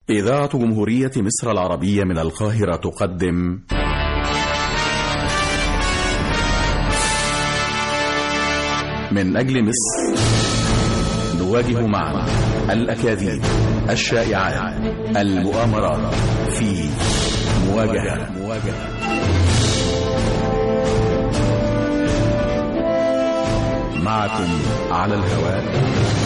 إذاعة جمهورية مصر العربية من القاهرة تقدم من أجل مصر نواجه معا الأكاذيب الشائعات المؤامرات في مواجهة مواجهة معكم على الهواء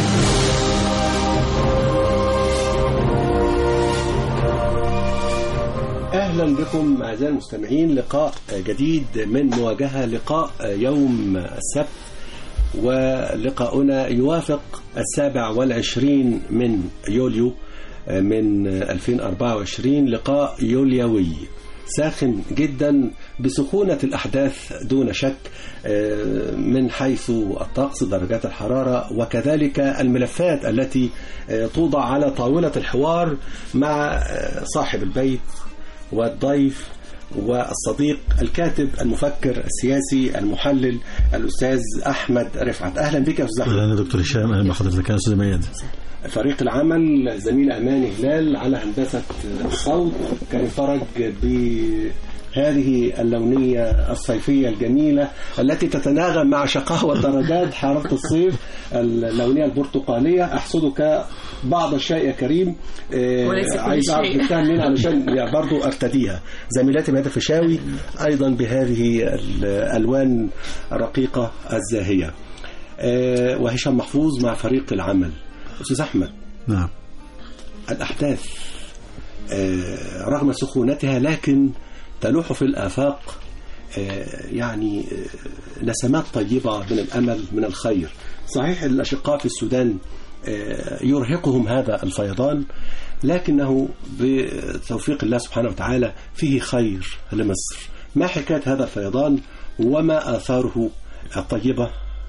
اهلا بكم اعزائي المستمعين لقاء جديد من مواجهه لقاء يوم السبت ولقاؤنا يوافق السابع والعشرين من يوليو من 2024 لقاء يوليوي ساخن جدا بسخونة الأحداث دون شك من حيث الطقس درجات الحرارة وكذلك الملفات التي توضع على طاولة الحوار مع صاحب البيت والضيف والصديق الكاتب المفكر السياسي المحلل الأستاذ أحمد رفعت أهلا بك يا أستاذ أحمد اهلا دكتور هشام اهلا بحضرتك يا استاذ مياد فريق العمل زميل أماني هلال على هندسة الصوت كان فرج بهذه اللونية الصيفية الجميلة التي تتناغم مع شقاوة درجات حرارة الصيف اللونية البرتقالية أحسدك بعض الشيء يا كريم آه، وليس كل عايز أعرف شيء. جبتها منين علشان يعني برضو أرتديها زميلاتي ميادة فيشاوي أيضا بهذه الألوان الرقيقة الزاهية آه، وهشام محفوظ مع فريق العمل أستاذ أحمد نعم الأحداث آه، رغم سخونتها لكن تلوح في الآفاق آه، يعني آه، نسمات طيبة من الأمل من الخير صحيح الأشقاء في السودان آه، يرهقهم هذا الفيضان لكنه بتوفيق الله سبحانه وتعالى فيه خير لمصر ما حكاية هذا الفيضان وما آثاره الطيبة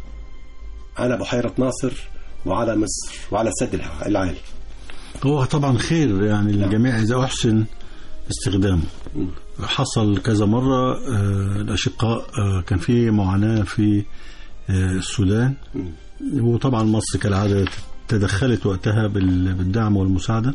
على بحيرة ناصر وعلى مصر وعلى السد العالي هو طبعا خير يعني الجميع اذا احسن استخدامه حصل كذا مرة آه، الأشقاء آه، كان في معاناة في آه، السودان وطبعا مصر كالعادة تدخلت وقتها بال- بالدعم والمساعدة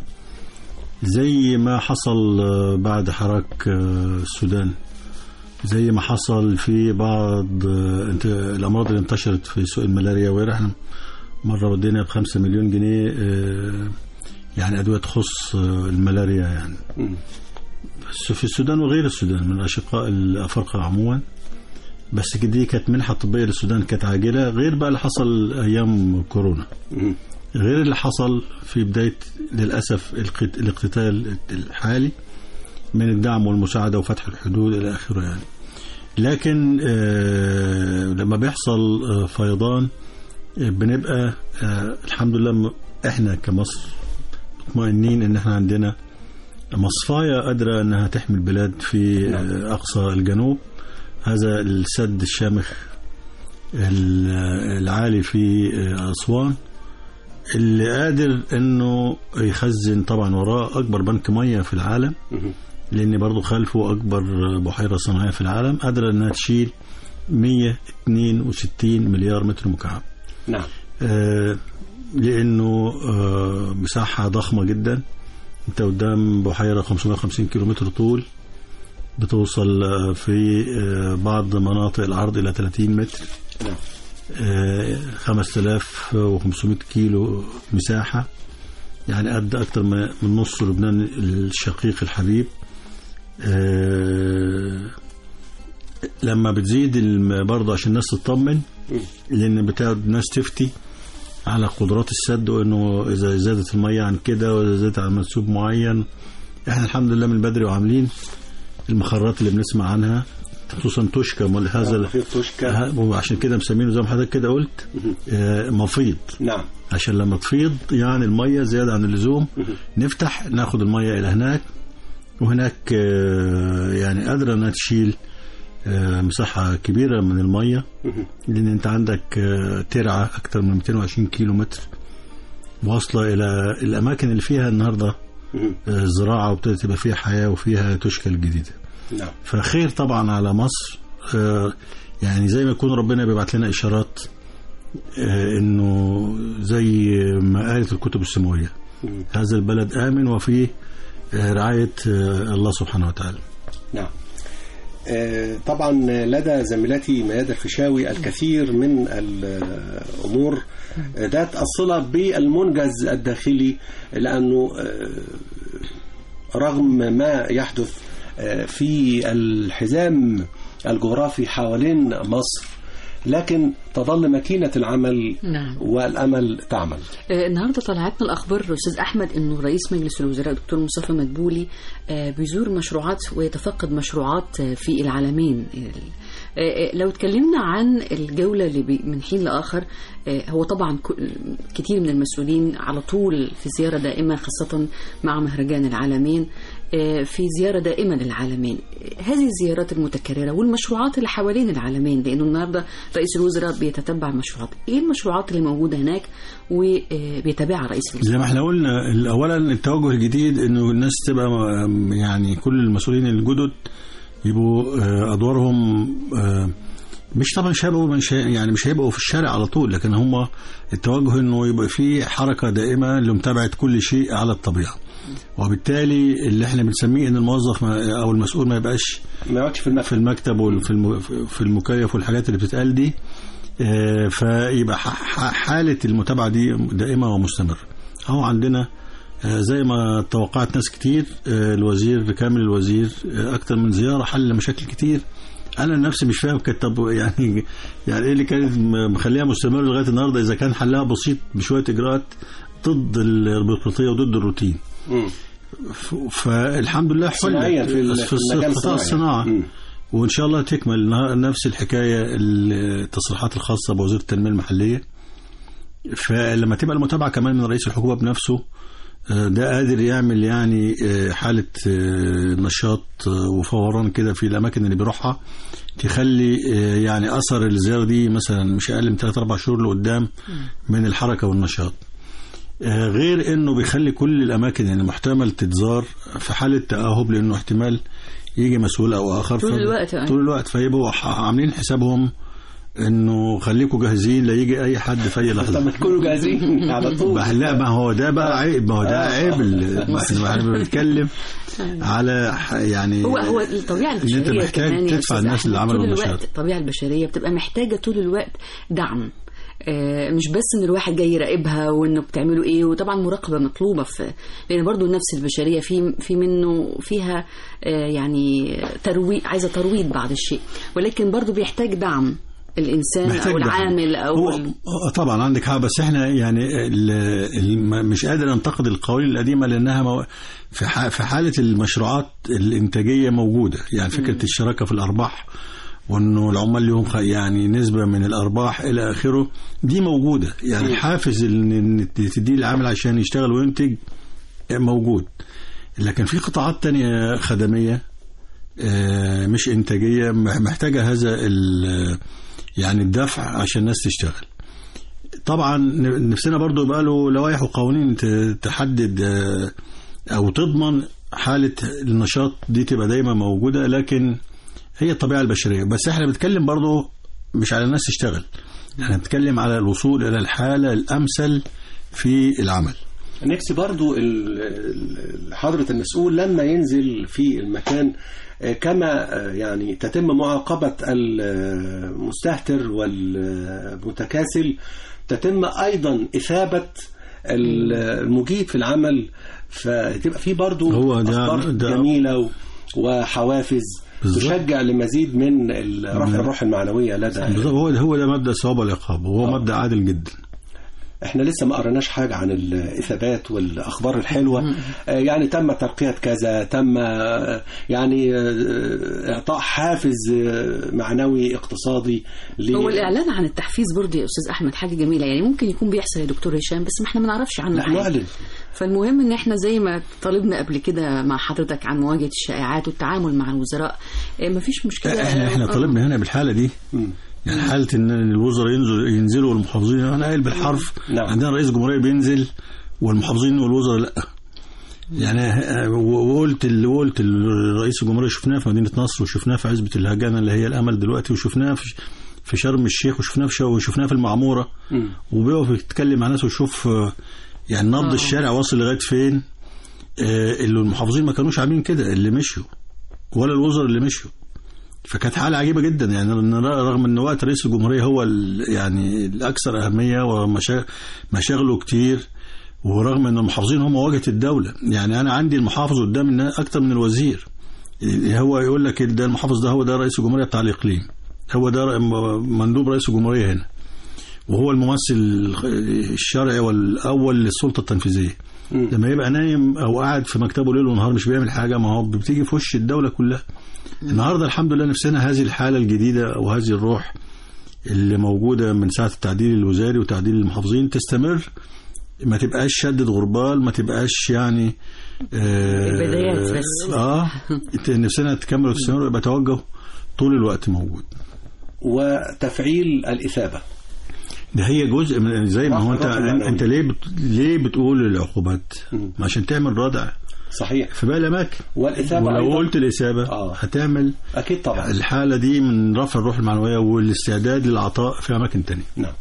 زي ما حصل آه، بعد حراك آه، السودان زي ما حصل في بعض آه، انت- الأمراض اللي انتشرت في سوق الملاريا وغيرها احنا مرة ودينا بخمسة مليون جنيه آه، يعني أدوية تخص آه، الملاريا يعني مم. بس في السودان وغير السودان من الأشقاء الأفارقة عموما بس دي كانت منحة طبية للسودان كانت عاجلة غير بقى اللي حصل أيام كورونا مم. غير اللي حصل في بداية للأسف القت- الاقتتال الحالي من الدعم والمساعدة وفتح الحدود إلى آخره يعني لكن آه، لما بيحصل آه، فيضان آه، بنبقى آه، الحمد لله م- احنا كمصر مطمئنين ان احنا عندنا مصفاية قادرة انها تحمي البلاد في آه، اقصى الجنوب هذا السد الشامخ ال- العالي في آه، اسوان اللي قادر انه يخزن طبعا وراه اكبر بنك ميه في العالم مم. لان برضه خلفه اكبر بحيره صناعيه في العالم قادره انها تشيل 162 مليار متر مكعب نعم آه، لانه آه، مساحه ضخمه جدا انت قدام بحيره 550 كيلومتر طول بتوصل آه، في آه، بعض مناطق العرض الى 30 متر نعم آه، 5500 كيلو مساحة يعني قد أكتر ما- من نص لبنان الشقيق الحبيب آه، لما بتزيد الم- برضه عشان الناس تطمن لأن بتقعد الناس تفتي على قدرات السد وإنه إذا زادت المية عن كده وإذا زادت عن منسوب معين إحنا الحمد لله من بدري وعاملين المخرات اللي بنسمع عنها خصوصا توشكا مال هذا في توشكا ها- وعشان كده مسمينه زي ما حضرتك كده قلت آه، مفيض نعم عشان لما تفيض يعني الميه زياده عن اللزوم نفتح ناخد الميه الى هناك وهناك آه، يعني قادره انها تشيل آه، مساحه كبيره من الميه لان انت عندك آه، ترعه اكثر من 220 كيلو متر واصله الى الاماكن اللي فيها النهارده مم. آه، زراعه وابتدت تبقى فيها حياه وفيها تشكل جديده نعم فخير طبعا على مصر آه، يعني زي ما يكون ربنا بيبعت لنا اشارات آه، انه زي ما قالت الكتب السماويه هذا البلد آمن وفيه آه، رعاية آه، الله سبحانه وتعالى نعم آه، طبعا لدى زميلتي ميادة الفيشاوي الكثير من الأمور آه، ذات الصلة بالمنجز الداخلي لأنه آه، رغم ما يحدث آه، في الحزام الجغرافي حوالين مصر لكن تظل ماكينة العمل نعم. والأمل تعمل آه، النهارده طلعتنا الاخبار استاذ احمد انه رئيس مجلس الوزراء دكتور مصطفى مدبولي آه، بيزور مشروعات ويتفقد مشروعات آه، في العالمين آه، آه، لو اتكلمنا عن الجوله اللي بي- من حين لاخر آه، هو طبعا ك- كتير من المسؤولين على طول في زياره دائمه خاصه مع مهرجان العالمين آه، في زيارة دائمة للعالمين هذه الزيارات المتكررة والمشروعات اللي حوالين العالمين لأنه النهاردة رئيس الوزراء بيتتبع المشروعات إيه المشروعات اللي موجودة هناك وبيتابعها رئيس الوزراء زي ما احنا قلنا اولا التوجه الجديد انه الناس تبقى م- يعني كل المسؤولين الجدد يبقوا آه، ادوارهم آه، مش طبعا مش هيبقوا مش هي- يعني مش هيبقوا في الشارع على طول لكن هم التوجه انه يبقى في حركه دائمه لمتابعه كل شيء على الطبيعه وبالتالي اللي احنا بنسميه ان الموظف ما او المسؤول ما يبقاش ما يقعدش في في المكتب المكتب وفي الم- في المكيف والحاجات اللي بتتقال دي آه، فيبقى ح- ح- حالة المتابعة دي دائمة ومستمرة أهو عندنا آه، زي ما توقعت ناس كتير آه، الوزير كامل الوزير آه، أكتر من زيارة حل مشاكل كتير أنا نفسي مش فاهم كانت طب يعني يعني إيه اللي كانت م- مخليها مستمرة لغاية النهاردة إذا كان حلها بسيط بشوية إجراءات ضد البيروقراطية وضد الروتين مم. ف- فالحمد لله صناعياً حلت في ال- في في المجال قطاع الصناعي. الصناعة مم. وان شاء الله تكمل نه- نفس الحكايه التصريحات الخاصه بوزير التنميه المحليه فلما تبقى المتابعه كمان من رئيس الحكومه بنفسه آه، ده قادر يعمل يعني آه، حاله آه، نشاط آه، وفوران كده في الاماكن اللي بيروحها تخلي آه، يعني اثر الزياره دي مثلا مش اقل من 3 4 شهور لقدام من الحركه والنشاط آه، غير انه بيخلي كل الاماكن اللي محتمل تتزار في حاله تاهب لانه احتمال يجي مسؤول او اخر طول ف- الوقت، آه. طول الوقت فيبقوا ح- عاملين حسابهم انه خليكم جاهزين لا يجي اي حد في اي طب لحظه ما تكونوا جاهزين على طول بقى لا ما هو ده بقى عيب ما هو ده آه. عيب ال- ما احنا احنا بنتكلم على ح- يعني هو هو الطبيعه إن أنت البشريه محتاج كمان يا تدفع أستاذ الناس اللي أحمد، عملوا طول النشاط. الوقت الطبيعه البشريه بتبقى محتاجه طول الوقت دعم آه، مش بس ان الواحد جاي يراقبها وانه بتعملوا ايه وطبعا مراقبه مطلوبه في لان برضو النفس البشريه في في منه فيها آه، يعني ترويض عايزه ترويض بعض الشيء ولكن برضو بيحتاج دعم الانسان محتاج او دعم. العامل او هو ال- هو طبعا عندك حق بس احنا يعني ال- ال- مش قادر انتقد القوانين القديمه لانها مو- في ح- في حاله المشروعات الانتاجيه موجوده يعني فكره الشراكه في الارباح وانه العمال لهم خ- يعني نسبه من الارباح الى اخره دي موجوده يعني الحافز ان إن تديه العامل عشان يشتغل وينتج موجود لكن في قطاعات تانية خدميه آه، مش انتاجيه مح- محتاجه هذا ال- يعني الدفع عشان الناس تشتغل طبعا ن- نفسنا برضو يبقى له لوائح وقوانين ت- تحدد آه، او تضمن حاله النشاط دي تبقى دايما موجوده لكن هي الطبيعه البشريه بس احنا بنتكلم برضو مش على الناس تشتغل احنا بنتكلم على الوصول الى الحاله الامثل في العمل نفسي برضو ال- ال- حضرة المسؤول لما ينزل في المكان آه، كما آه، يعني تتم معاقبة المستهتر والمتكاسل تتم أيضا إثابة المجيد في العمل فتبقى في برضو هو ده- أخبار ده- جميلة و- وحوافز بالظبط. تشجع لمزيد من ال- رفع الروح المعنوية لدى بالظبط، هو هو ده مبدا الثواب والعقاب وهو آه. مبدا عادل جدا احنا لسه ما قرناش حاجة عن الإثابات والأخبار الحلوة آه، يعني تم ترقية كذا تم آه، يعني آه، إعطاء حافز آه، معنوي اقتصادي ل- هو الاعلان عن التحفيز برضه يا استاذ احمد حاجه جميله يعني ممكن يكون بيحصل يا دكتور هشام بس ما احنا ما نعرفش عنه لا حاجه نعلن فالمهم ان احنا زي ما طالبنا قبل كده مع حضرتك عن مواجهه الشائعات والتعامل مع الوزراء آه، مفيش مشكله احنا احنا آه، طالبنا هنا بالحاله دي مم. يعني حاله ان الوزراء ينزلوا ينزلوا والمحافظين انا قايل بالحرف نعم. عندنا رئيس جمهوريه بينزل والمحافظين والوزراء لا يعني آه، وقلت اللي قلت رئيس الجمهوريه شفناه في مدينه نصر وشفناه في عزبه الهجانه اللي هي الامل دلوقتي وشفناه في في شرم الشيخ وشفناه في شو- وشفناه في المعموره مم. وبيقف يتكلم مع ناس ويشوف آه، يعني نبض آه. الشارع واصل لغايه فين آه، اللي المحافظين ما كانوش عاملين كده اللي مشوا ولا الوزراء اللي مشوا فكانت حاله عجيبه جدا يعني إن رغم ان وقت رئيس الجمهوريه هو ال- يعني الاكثر اهميه ومشاغله كتير ورغم ان المحافظين هم واجهه الدوله يعني انا عندي المحافظ قدام الناس اكتر من الوزير هو يقول لك ده المحافظ ده هو ده رئيس الجمهوريه بتاع الاقليم هو ده ر- مندوب رئيس الجمهوريه هنا وهو الممثل الشرعي والاول للسلطه التنفيذيه مم. لما يبقى نايم او قاعد في مكتبه ليل ونهار مش بيعمل حاجه ما هو بتيجي في وش الدوله كلها النهارده الحمد لله نفسنا هذه الحاله الجديده او هذه الروح اللي موجوده من ساعه التعديل الوزاري وتعديل المحافظين تستمر ما تبقاش شدة غربال ما تبقاش يعني آه البدايات بس. اه نفسنا تكمل وتستمر ويبقى توجه طول الوقت موجود وتفعيل الإثابة ده هي جزء من زي ما هو انت روح المعنوية. انت ليه بت... ليه بتقول العقوبات؟ مم. ما عشان تعمل ردع صحيح في باقي الاماكن والإثابة ولو أيضاً قلت الإثابة آه. هتعمل أكيد طبعا الحالة دي من رفع الروح المعنوية والاستعداد للعطاء في أماكن تانية نعم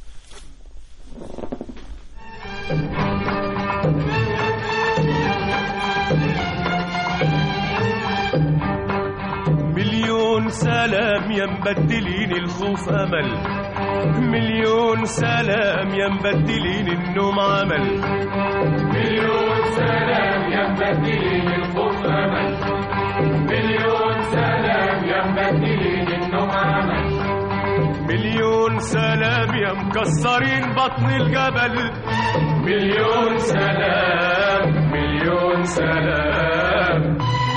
مليون سلام يا مبدلين الخوف امل مليون سلام يا مبدلين النوم عمل مليون سلام يا مبدلين الخوف امل مليون سلام يا مبدلين النوم عمل مليون سلام يا مكسرين بطن الجبل مليون سلام مليون سلام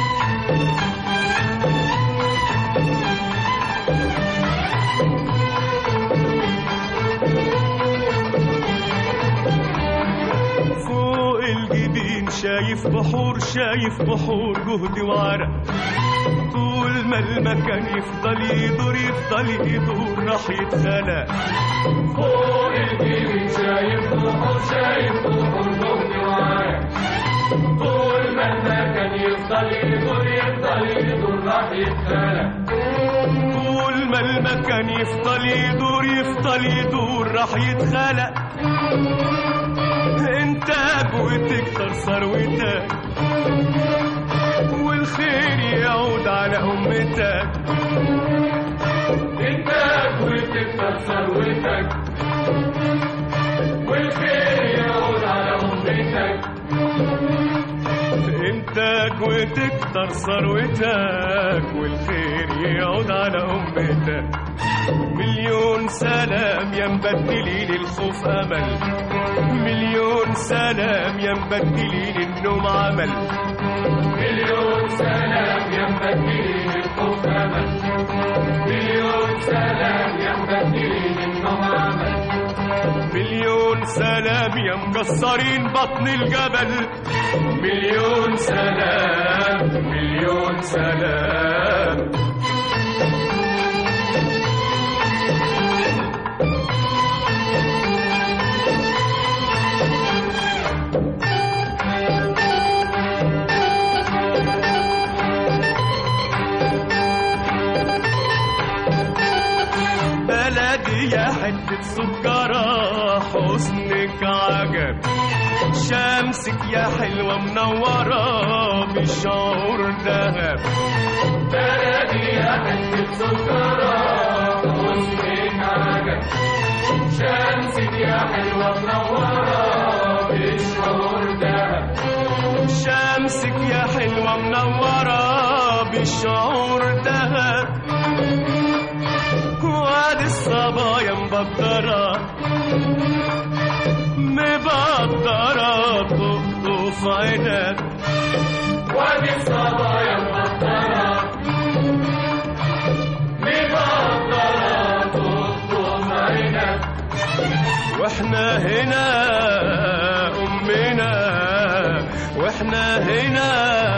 فوق الجبين شايف بحور شايف بحور جهد وعرق طول ما المكان يفضل يدور يفضل يدور راح يتخلق فوق الجبين شايف بحور شايف بحور جهد وعرق طول ما المكان يفضل يدور يفضل يدور راح يتخلق طول ما المكان يفضل يدور يفضل يدور راح يتخلق انتاج وتكتر ثروتك والخير يعود على امتك انتاج وتكتر ثروتك والخير يعود على امتك انتاج وتكتر ثروتك والخير يعود على امتك مليون سلام يا مبدلين الخوف امل مليون سلام يا مبدلين النوم عمل مليون سلام يا مبدلين الخوف امل مليون سلام يا مبدلين النوم عمل مليون سلام يا مكسرين بطن الجبل مليون سلام مليون سلام بلدي يا حتة سكرة حسنك عجب شمسك يا حلوة منورة بشعور دهب بلدي يا حتة سكرة حسنك عجب شمسك يا حلوة منورة بشعور دهب شمسك يا حلوة منورة بشعور دهب وادي الصبايا مبدرة مبدرة تقطف عينك وادي الصبايا مبدرة مبدرة تقطف عينك واحنا هنا أمنا واحنا هنا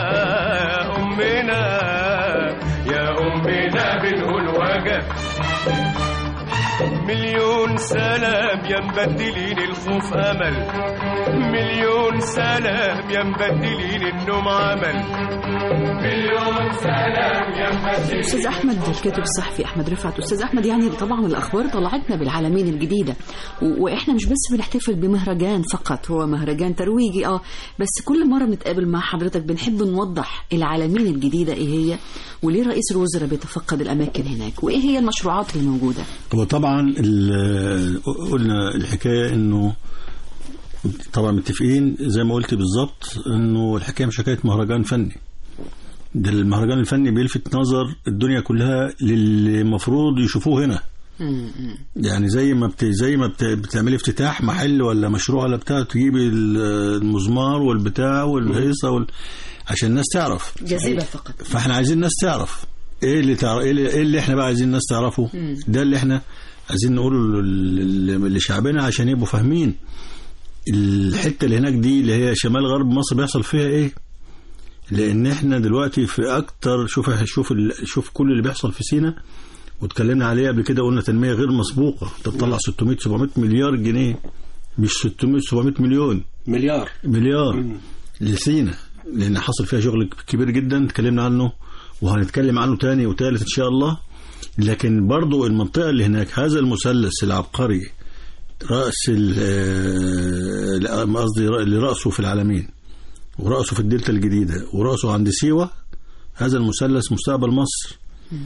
أمنا يا أمنا بنقول وجب مليون مليون سلام يا مبدلين الخوف امل مليون سلام يا مبدلين النوم عمل مليون سلام يا مبدلين استاذ احمد الكاتب الصحفي احمد رفعت استاذ احمد يعني طبعا الاخبار طلعتنا بالعالمين الجديده و- واحنا مش بس بنحتفل بمهرجان فقط هو مهرجان ترويجي اه بس كل مره بنتقابل مع حضرتك بنحب نوضح العالمين الجديده ايه هي وليه رئيس الوزراء بيتفقد الاماكن هناك وايه هي المشروعات اللي موجوده هو طبعا ال- قلنا الحكايه انه طبعا متفقين زي ما قلت بالظبط انه الحكايه مش حكايه مهرجان فني ده المهرجان الفني بيلفت نظر الدنيا كلها للي المفروض يشوفوه هنا يعني زي ما بت... زي ما بت... بتعملي افتتاح محل ولا مشروع ولا بتاع تجيبي ال- المزمار والبتاع والهيصه وال... عشان الناس تعرف جاذبه فقط فاحنا عايزين الناس تعرف ايه اللي تعرف ايه اللي, إيه اللي احنا بقى عايزين الناس تعرفه ده اللي احنا عايزين نقوله لل- لل- لشعبنا عشان يبقوا فاهمين الحته اللي هناك دي اللي هي شمال غرب مصر بيحصل فيها ايه لان احنا دلوقتي في اكتر شوف شوف ال- شوف كل اللي بيحصل في سينا واتكلمنا عليه قبل كده قلنا تنميه غير مسبوقه تطلع 600 700 مليار جنيه مش 600 700 مليون مليار مليار لسينا لان حصل فيها شغل كبير جدا اتكلمنا عنه وهنتكلم عنه تاني وتالت ان شاء الله لكن برضو المنطقه اللي هناك هذا المثلث العبقري راس ال- آه، لا، قصدي رأ- اللي راسه في العالمين وراسه في الدلتا الجديده وراسه عند سيوه هذا المثلث مستقبل مصر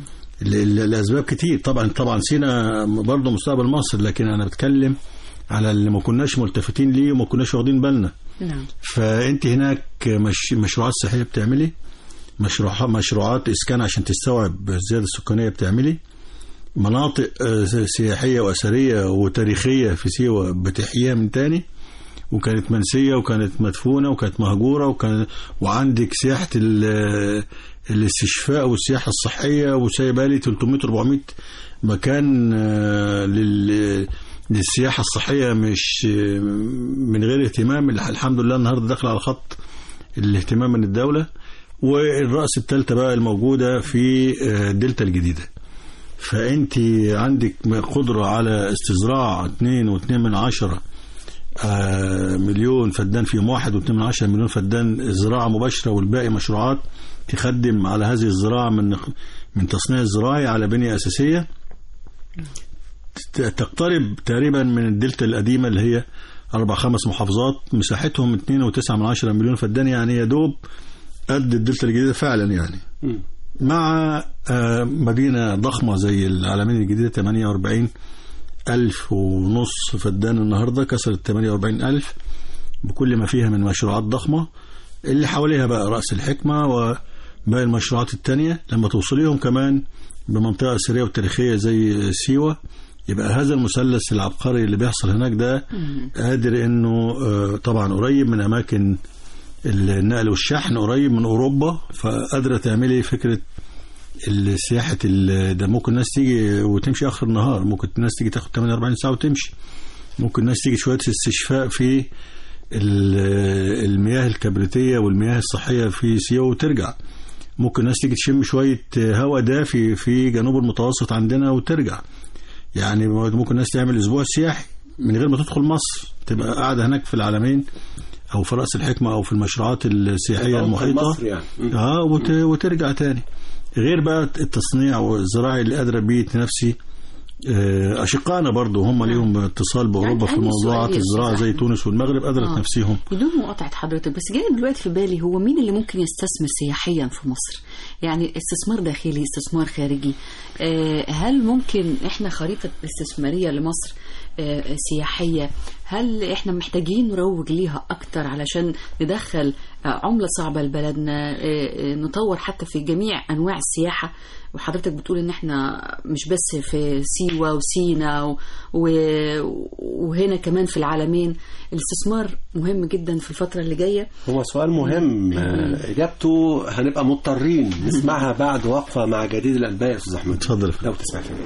ل- ل- لاسباب كتير طبعا طبعا سينا برضه مستقبل مصر لكن انا بتكلم على اللي ما كناش ملتفتين ليه وما كناش واخدين بالنا نعم فانت هناك مش مشروعات صحيه بتعملي مشروع مشروعات اسكان عشان تستوعب الزياده السكانيه بتعملي مناطق آه، سياحيه واثريه وتاريخيه في سيوه بتحييها من تاني وكانت منسيه وكانت مدفونه وكانت مهجوره وكان وعندك سياحه ال- الاستشفاء والسياحه الصحيه وسايبه لي 300 400 مكان آه، لل للسياحه الصحيه مش آه، من غير اهتمام الحمد لله النهارده داخل على خط الاهتمام من الدوله والرأس الثالثة بقى الموجودة في آه، الدلتا الجديدة فأنت عندك قدرة على استزراع 2.2 من عشرة آه، مليون فدان فيهم واحد واثنين من عشرة مليون فدان زراعة مباشرة والباقي مشروعات تخدم على هذه الزراعة من من تصنيع الزراعي على بنية أساسية ت- تقترب تقريبا من الدلتا القديمة اللي هي أربع خمس محافظات مساحتهم 2.9 من عشرة مليون فدان يعني يا دوب قد الدلتا الجديدة فعلا يعني مم. مع آه، مدينة ضخمة زي العالمين الجديدة 48 ألف ونص فدان النهاردة كسرت 48 ألف بكل ما فيها من مشروعات ضخمة اللي حواليها بقى رأس الحكمة وباقي المشروعات التانية لما توصليهم كمان بمنطقة أثرية وتاريخية زي سيوة يبقى هذا المثلث العبقري اللي بيحصل هناك ده قادر انه آه، طبعا قريب من اماكن النقل والشحن قريب من اوروبا فقادره تعملي فكره السياحه ال- ده ممكن الناس تيجي وتمشي اخر النهار ممكن الناس تيجي تاخد 48 ساعه وتمشي ممكن الناس تيجي شويه استشفاء في ال- المياه الكبريتيه والمياه الصحيه في سيوه وترجع ممكن الناس تيجي تشم شويه هواء دافي في جنوب المتوسط عندنا وترجع يعني ممكن الناس تعمل اسبوع سياحي من غير ما تدخل مصر تبقى قاعده هناك في العالمين او في راس الحكمه او في المشروعات السياحيه المحيطه مصر يعني مم. اه وت... وترجع تاني غير بقى التصنيع والزراعي اللي قادره بيه تنافسي آه، اشقائنا برضو هم ليهم اتصال باوروبا في عندي موضوعات سؤال يا الزراعه أستاذ زي أحمد. تونس والمغرب قادره آه. تنافسيهم بدون مقاطعة حضرتك بس جاي دلوقتي في بالي هو مين اللي ممكن يستثمر سياحيا في مصر يعني استثمار داخلي استثمار خارجي آه، هل ممكن احنا خريطة استثمارية لمصر آه، سياحية هل احنا محتاجين نروج ليها اكتر علشان ندخل آه، عملة صعبة لبلدنا آه، آه، نطور حتى في جميع انواع السياحة وحضرتك بتقول ان احنا مش بس في سيوة وسينا و- و- وهنا كمان في العالمين الاستثمار مهم جدا في الفترة اللي جاية هو سؤال مهم آه، اجابته هنبقى مضطرين نسمعها بعد وقفه مع جديد الانباء يا استاذ احمد اتفضل لو تسمح لي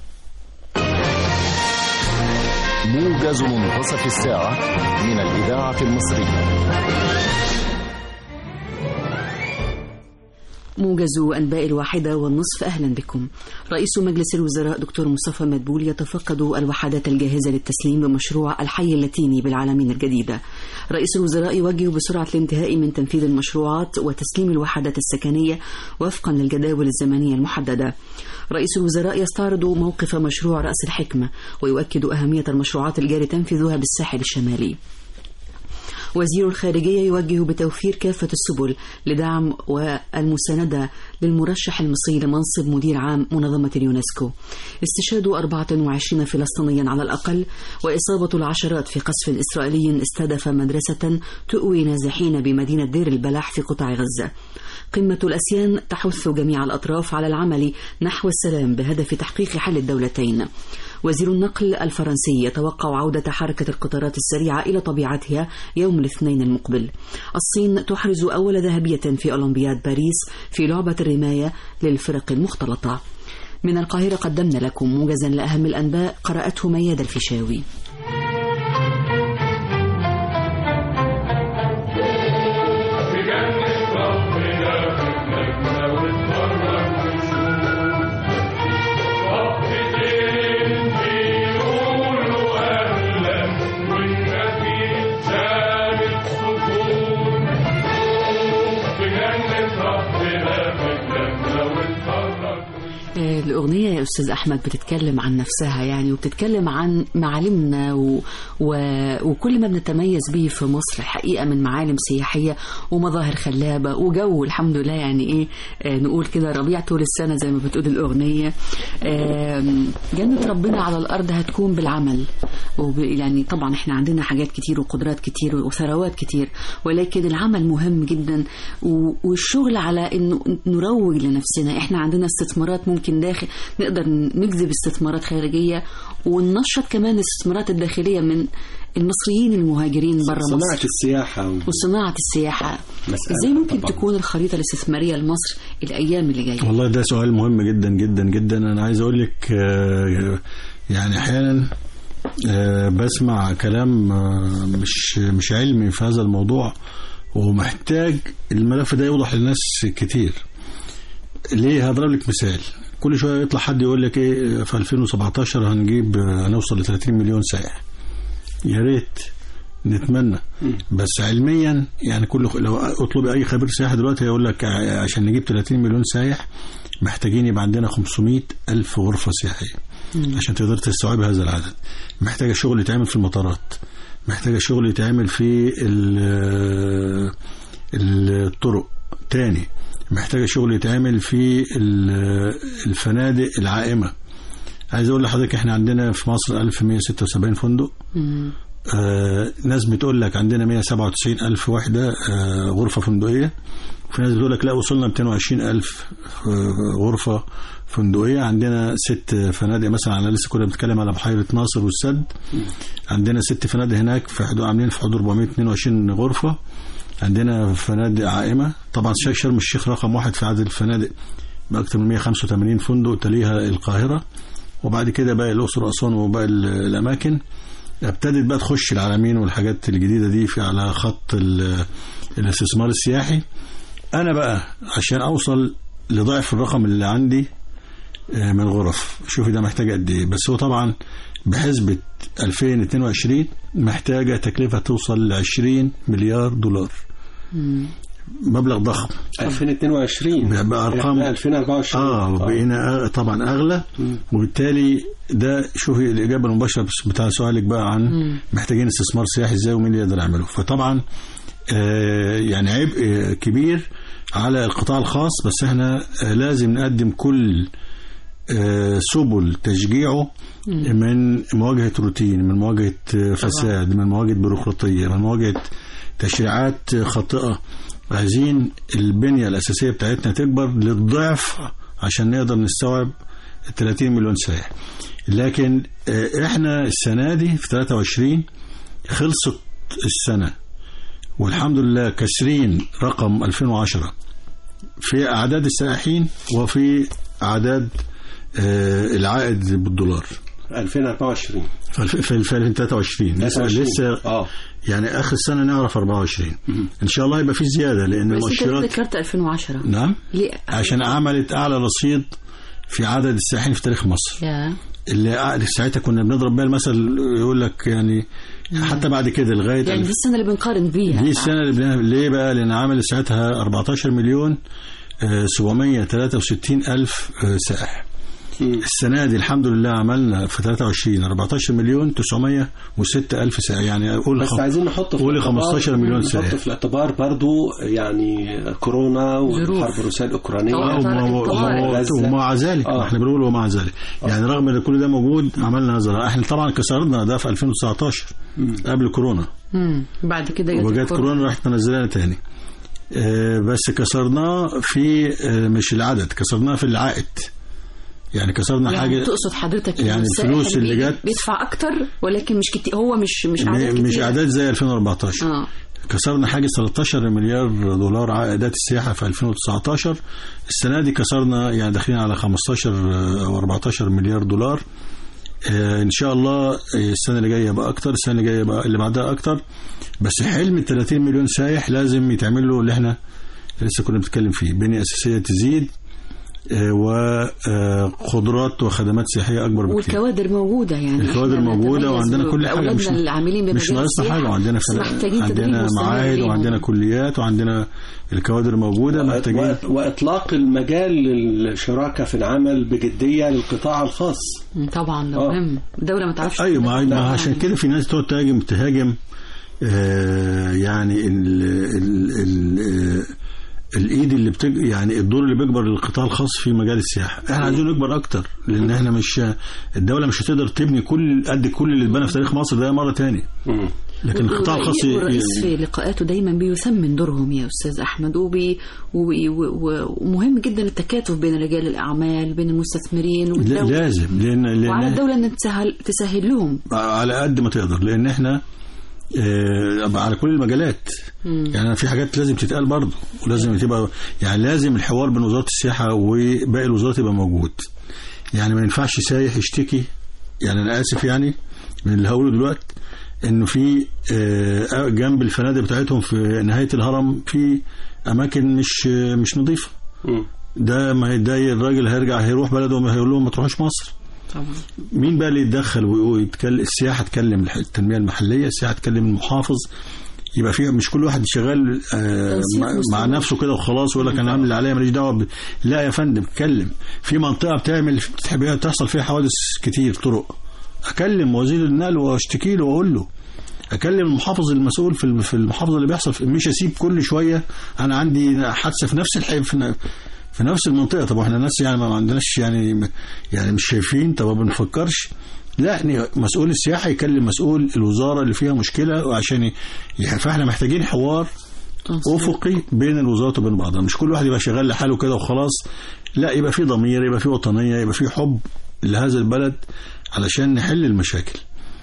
موجز منتصف الساعة من الإذاعة المصرية موجز أنباء الواحدة والنصف أهلا بكم رئيس مجلس الوزراء دكتور مصطفى مدبول يتفقد الوحدات الجاهزة للتسليم بمشروع الحي اللاتيني بالعالمين الجديدة رئيس الوزراء يوجه بسرعة الانتهاء من تنفيذ المشروعات وتسليم الوحدات السكنية وفقا للجداول الزمنية المحددة رئيس الوزراء يستعرض موقف مشروع رأس الحكمة ويؤكد أهمية المشروعات الجاري تنفيذها بالساحل الشمالي وزير الخارجية يوجه بتوفير كافة السبل لدعم والمساندة للمرشح المصري لمنصب مدير عام منظمة اليونسكو استشهاد 24 فلسطينيا على الأقل وإصابة العشرات في قصف إسرائيلي استهدف مدرسة تؤوي نازحين بمدينة دير البلح في قطاع غزة قمة الأسيان تحث جميع الأطراف على العمل نحو السلام بهدف تحقيق حل الدولتين وزير النقل الفرنسي يتوقع عودة حركة القطارات السريعة إلى طبيعتها يوم الاثنين المقبل الصين تحرز أول ذهبية في أولمبياد باريس في لعبة الرماية للفرق المختلطة من القاهرة قدمنا لكم موجزا لأهم الأنباء قرأته مياد الفيشاوي الأغنية يا أستاذ أحمد بتتكلم عن نفسها يعني وبتتكلم عن معالمنا و... و... وكل ما بنتميز به في مصر الحقيقة من معالم سياحية ومظاهر خلابة وجو الحمد لله يعني إيه آه نقول كده ربيع طول السنة زي ما بتقول الأغنية آه جنة ربنا على الأرض هتكون بالعمل وب... يعني طبعا إحنا عندنا حاجات كتير وقدرات كتير وثروات كتير ولكن العمل مهم جدا و... والشغل على إنه نروج لنفسنا إحنا عندنا استثمارات ممكن داخل نقدر نجذب استثمارات خارجية وننشط كمان الاستثمارات الداخلية من المصريين المهاجرين برا مصر صناعة السياحة و... وصناعة السياحة مسألة ازاي ممكن طبعاً. تكون الخريطة الاستثمارية لمصر الأيام اللي جاية والله ده سؤال مهم جدا جدا جدا انا عايز اقول لك آه، يعني احيانا آه، بسمع كلام آه، مش مش علمي في هذا الموضوع ومحتاج الملف ده يوضح للناس كتير ليه هضرب لك مثال كل شويه يطلع حد يقول لك ايه في 2017 هنجيب آه، هنوصل ل 30 مليون سائح يا ريت نتمنى بس علميا يعني كل لو اطلبي اي خبير سياحه دلوقتي هيقول لك ع- عشان نجيب 30 مليون سايح محتاجين يبقى عندنا 500 الف غرفه سياحيه عشان تقدر تستوعب هذا العدد محتاجه شغل يتعمل في المطارات محتاجه شغل يتعمل في ال- الطرق تاني محتاجه شغل يتعمل في ال- الفنادق العائمه عايز اقول لحضرتك احنا عندنا في مصر 1176 فندق مم. آه ناس بتقول لك عندنا 197 ألف وحدة آه غرفة فندقية وفي ناس بتقول لك لا وصلنا 220 ألف آه غرفة فندقية عندنا ست فنادق مثلا على لسه كنا بنتكلم على بحيرة ناصر والسد عندنا ست فنادق هناك في حدود عاملين في حدود 422 غرفة عندنا فنادق عائمة طبعا شا- شرم الشيخ رقم واحد في عدد الفنادق بأكثر من 185 فندق تليها القاهرة وبعد كده باقي الأقصر وأسوان وباقي ال- الأماكن ابتدت بقى تخش العالمين والحاجات الجديدة دي في على خط ال- الاستثمار السياحي أنا بقى عشان أوصل لضعف الرقم اللي عندي آه، من غرف شوفي ده محتاج قد ايه بس هو طبعا بحسبة 2022 محتاجة تكلفة توصل ل 20 مليار دولار مبلغ ضخم 2022 بأرقام- إحنا 2024 اه بقينا أغ- طبعا اغلى وبالتالي ده شوفي الاجابه المباشره بس بتاع سؤالك بقى عن محتاجين استثمار سياحي ازاي ومين اللي يقدر يعمله فطبعا آه يعني عبء كبير على القطاع الخاص بس احنا آه لازم نقدم كل آه سبل تشجيعه من مواجهه روتين من مواجهه آه، فساد من مواجهه بيروقراطيه من مواجهه تشريعات خاطئه عايزين البنيه الاساسيه بتاعتنا تكبر للضعف عشان نقدر نستوعب ال 30 مليون سائح لكن آه، احنا السنه دي في 23 خلصت السنه والحمد لله كسرين رقم 2010 في اعداد السائحين وفي اعداد آه، العائد بالدولار 2024 في الف- في في 2023 لسه 23. لسه اه يعني اخر السنه نعرف 24 ان شاء الله يبقى في زياده لان بس انت المؤشرات ذكرت 2010 نعم ليه عشان عملت اعلى رصيد في عدد السائحين في تاريخ مصر يا اللي قاعد- ساعتها كنا بنضرب بيها المثل يقول لك يعني حتى بعد كده لغايه يعني دي السنه اللي بنقارن بيها دي السنه اللي بنعمل ليه بقى لان عمل ساعتها 14 مليون آه، 763 الف آه، سائح السنه دي الحمد لله عملنا في 23 14 مليون 906 الف سائح يعني اقول بس خم- عايزين نحط في قولي الاعتبار- 15 مليون نحط سائح في الاعتبار برضو يعني كورونا والحرب ظروف. الروسيه الاوكرانيه طبعاً. ومع- الطوارئ. ومع- غزة. ومع ذلك آه. ما احنا بنقول ومع ذلك يعني رغم ان كل ده موجود عملنا هذا احنا طبعا كسرنا ده في 2019 قبل كورونا مم. بعد كده جت وجت كورونا راحت منزلانا تاني آه، بس كسرناه في آه، مش العدد كسرناه في العائد يعني كسرنا يعني حاجه تقصد حضرتك إن يعني السائح الفلوس اللي بيجي جت- بيدفع اكتر ولكن مش كتير هو مش مش اعداد م- مش كتير. اعداد زي 2014 اه كسرنا حاجه 13 مليار دولار عائدات السياحه في 2019 السنه دي كسرنا يعني داخلين على 15 او 14 مليار دولار آه، ان شاء الله آه، السنه اللي جايه يبقى اكتر السنه اللي جايه يبقى اللي بعدها اكتر بس حلم ال 30 مليون سايح لازم يتعمل له اللي احنا لسه كنا بنتكلم فيه بنيه اساسيه تزيد وقدرات وخدمات سياحيه اكبر بكتير والكوادر موجوده يعني الكوادر إحنا موجودة نتميز وعندنا كل حاجة بأولادنا مش العاملين مش بمجال ناقصنا السياحة، حاجة وعندنا بس فلا- محتاجين تدريب عندنا مستمر معاهد ليهم. وعندنا كليات وعندنا الكوادر موجودة محتاجين وإط- واطلاق المجال للشراكه في العمل بجديه للقطاع الخاص مم، طبعا ده آه. مهم الدوله ما تعرفش ايوه ما, تدخل. ما عشان كده في ناس تقعد تهاجم تهاجم آه يعني ال ال ال آه، الايد اللي بتج... يعني الدور اللي بيكبر للقطاع الخاص في مجال السياحه احنا عايزين نكبر اكتر لان احنا مش الدوله مش هتقدر تبني كل قد كل اللي اتبنى في تاريخ مصر ده مره تاني مم. لكن القطاع الخاص ي- والرئيس ي- في لقاءاته دايما بيثمن دورهم يا استاذ احمد وبي وبي- و- و- ومهم جدا التكاتف بين رجال الاعمال بين المستثمرين لا- والدوله لازم لان وعلى لان الدوله ان تسهل تسهل لهم على قد ما تقدر لان احنا آه، على كل المجالات يعني في حاجات لازم تتقال برضه ولازم تبقى يعني لازم الحوار بين وزاره السياحه وباقي الوزارات يبقى موجود يعني ما ينفعش سايح يشتكي يعني انا اسف يعني من اللي هقوله دلوقتي انه في آه، جنب الفنادق بتاعتهم في نهايه الهرم في اماكن مش مش نظيفه مم. ده ما هيتضايق الراجل هيرجع هيروح بلده وما هيقول لهم ما تروحوش مصر طبعا مين بقى اللي يتدخل ويتكلم السياحه تكلم التنميه المحليه السياحه تكلم المحافظ يبقى فيها مش كل واحد شغال آه تنسيق مع, مع مستمر. نفسه كده وخلاص ويقول لك انا عامل اللي عليا ماليش دعوه ب... لا يا فندم اتكلم في منطقه بتعمل بتحب تحصل فيها حوادث كتير طرق اكلم وزير النقل واشتكي له واقول له اكلم المحافظ المسؤول في الم- في المحافظه اللي بيحصل في- مش اسيب كل شويه انا عندي حادثه في نفس الحي في, ن- في نفس المنطقه طب احنا ناس يعني ما عندناش يعني يعني مش شايفين طب ما بنفكرش لا يعني مسؤول السياحه يكلم مسؤول الوزاره اللي فيها مشكله وعشان ي- يعني فاحنا محتاجين حوار تنسيق. افقي بين الوزارات وبين بعضها مش كل واحد يبقى شغال لحاله كده وخلاص لا يبقى في ضمير يبقى في وطنيه يبقى في حب لهذا البلد علشان نحل المشاكل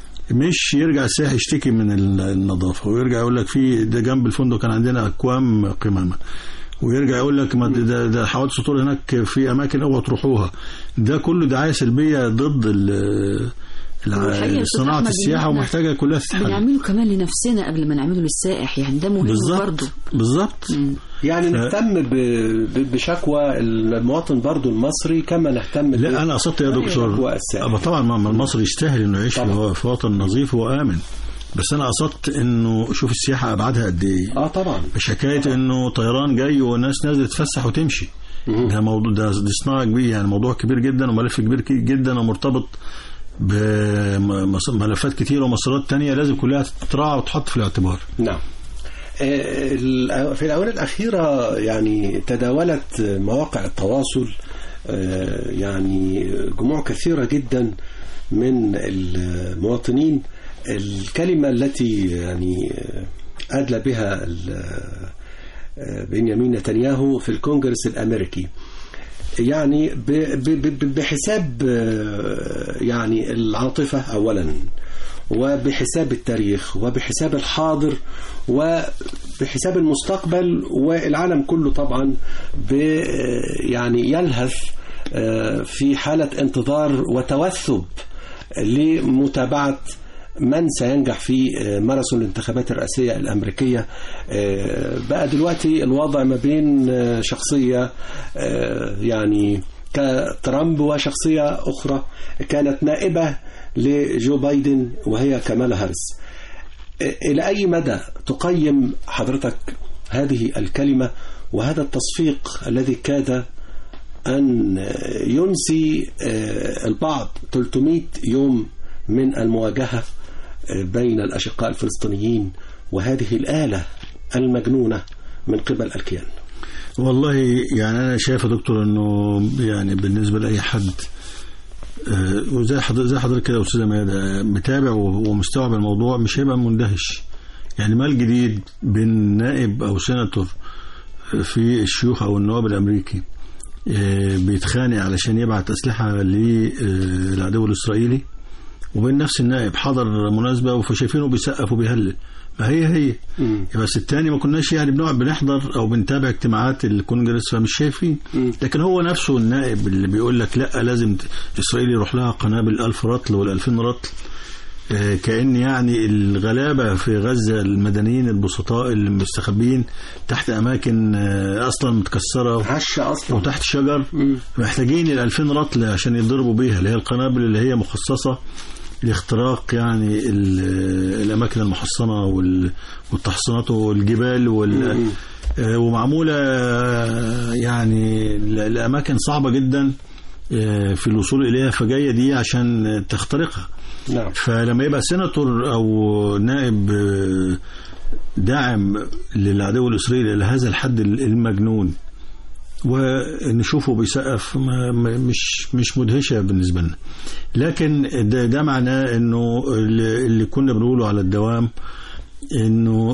مش يرجع السائح يشتكي من ال- النظافه ويرجع يقول لك في ده جنب الفندق كان عندنا اكوام قمامه ويرجع يقول لك ما ده, ده حوادث سطور هناك في اماكن اوعوا تروحوها ده كله دعايه سلبيه ضد ال- والحقيقة يا الع- أستاذ صناعه أحمد السياحه إن إحنا ومحتاجه كلها تتحل بنعمله كمان لنفسنا قبل ما نعمله للسائح يعني ده مهم بالظبط برضه بالظبط يعني ف- نهتم ب- ب- بشكوى المواطن برضو المصري كما نهتم لا انا قصدت يا دكتور شكوى السائح. أبقى طبعا ما ما المصري يستاهل انه يعيش طبعا. في في وطن نظيف وامن بس انا قصدت انه شوف السياحه ابعادها قد ايه اه طبعا مش حكايه انه طيران جاي والناس نازله تتفسح وتمشي ده موضوع ده دي صناعه كبيره يعني موضوع كبير جدا وملف كبير كي- جدا ومرتبط بملفات كتيره ومسارات تانية لازم كلها تتراعى وتحط في الاعتبار نعم آه، ال- في الآونة الأخيرة يعني تداولت مواقع التواصل آه، يعني جموع كثيرة جدا من المواطنين الكلمة التي يعني آه، أدلى بها ال- آه، بنيامين نتنياهو في الكونجرس الأمريكي يعني ب- ب- ب- بحساب آه، يعني العاطفة أولا وبحساب التاريخ وبحساب الحاضر وبحساب المستقبل والعالم كله طبعا ب يعني يلهث آه، في حالة انتظار وتوثب لمتابعة من سينجح في ماراثون الانتخابات الرئاسية الأمريكية بقى دلوقتي الوضع ما بين شخصية يعني كترامب وشخصية أخرى كانت نائبة لجو بايدن وهي كامالا هاريس إلى أي مدى تقيم حضرتك هذه الكلمة وهذا التصفيق الذي كاد أن ينسي البعض 300 يوم من المواجهة بين الأشقاء الفلسطينيين وهذه الآلة المجنونة من قبل الكيان والله يعني أنا شايف يا دكتور أنه يعني بالنسبة لأي حد آه، وزي حضرتك زي حضرتك كده يا استاذه ميادة متابع ومستوعب الموضوع مش هيبقى مندهش يعني ما الجديد بين نائب او سيناتور في الشيوخ او النواب الامريكي آه، بيتخانق علشان يبعت اسلحه للعدو الاسرائيلي وبين نفس النائب حضر مناسبه فشايفينه بيسقف وبيهلل ما هي هي بس التاني ما كناش يعني بنقعد بنحضر او بنتابع اجتماعات الكونجرس فمش شايفين لكن هو نفسه النائب اللي بيقول لك لا لازم اسرائيل يروح لها قنابل 1000 رطل ولا 2000 رطل آه، كأن يعني الغلابة في غزة المدنيين البسطاء اللي مستخبيين تحت أماكن آه، أصلا متكسرة هشة أصلا وتحت شجر محتاجين ال 2000 رطل عشان يضربوا بيها اللي هي القنابل اللي هي مخصصة لاختراق يعني ال- الأماكن المحصنة وال- والتحصينات والجبال وال آه، ومعمولة آه، يعني ل- لأماكن صعبة جدا آه، في الوصول إليها فجاية دي عشان تخترقها نعم فلما يبقى سيناتور او نائب آه، داعم للعدو الاسرائيلي الى هذا الحد المجنون ونشوفه بيسقف ما- ما- مش مش مدهشه بالنسبه لنا لكن ده, ده معناه انه اللي اللي كنا بنقوله على الدوام انه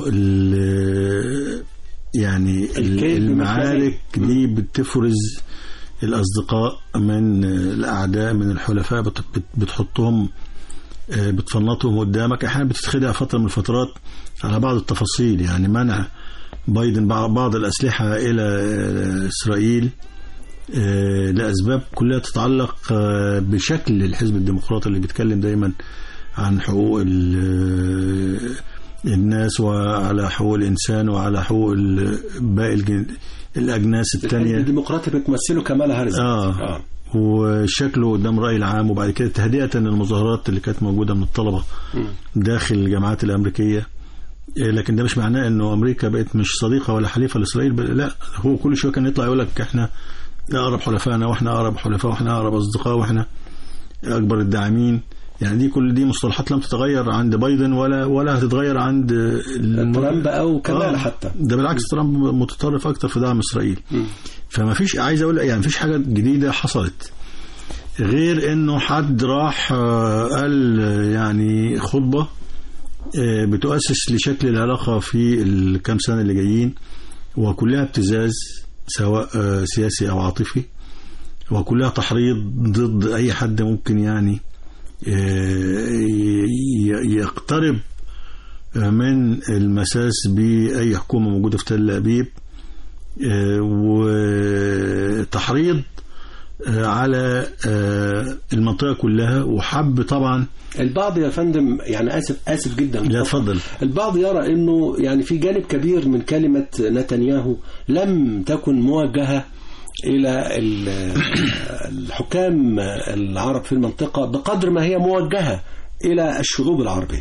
ال- يعني الكيد المعارك دي بتفرز الاصدقاء من الاعداء من الحلفاء بت- بت- بتحطهم آه، بتفنطهم قدامك احيانا بتتخدع فتره من الفترات على بعض التفاصيل يعني منع بايدن بعض بعض الاسلحه الى آه، اسرائيل آه، لاسباب كلها تتعلق آه، بشكل الحزب الديمقراطي اللي بيتكلم دايما عن حقوق ال- آه، الناس وعلى حقوق الانسان وعلى حقوق ال- باقي الجن- الاجناس الحزب الثانيه الديمقراطي بتمثله كمالا هاريس آه. آه. وشكله قدام الرأي العام وبعد كده تهدئة للمظاهرات اللي كانت موجودة من الطلبة داخل الجامعات الأمريكية إيه، لكن ده مش معناه انه امريكا بقت مش صديقه ولا حليفه لاسرائيل بل- لا هو كل شويه كان يطلع يقول لك احنا اقرب حلفائنا واحنا اقرب حلفاء واحنا اقرب اصدقاء واحنا اكبر الداعمين يعني دي كل دي مصطلحات لم تتغير عند بايدن ولا ولا هتتغير عند الم- ترامب أو كمالا آه، حتى ده بالعكس ترامب متطرف اكتر في دعم اسرائيل فما فيش عايز اقول يعني مفيش حاجه جديده حصلت غير انه حد راح آه، قال آه، يعني خطبه آه، بتؤسس لشكل العلاقه في الكام سنه اللي جايين وكلها ابتزاز سواء آه، سياسي او عاطفي وكلها تحريض ضد اي حد ممكن يعني آه، ي- ي- يقترب آه، من المساس باي حكومه موجوده في تل ابيب آه، وتحريض آه، على آه، المنطقه كلها وحب طبعا البعض يا فندم يعني اسف اسف جدا لا اتفضل البعض يرى انه يعني في جانب كبير من كلمه نتنياهو لم تكن موجهه الى ال- الحكام العرب في المنطقه بقدر ما هي موجهه الى الشعوب العربيه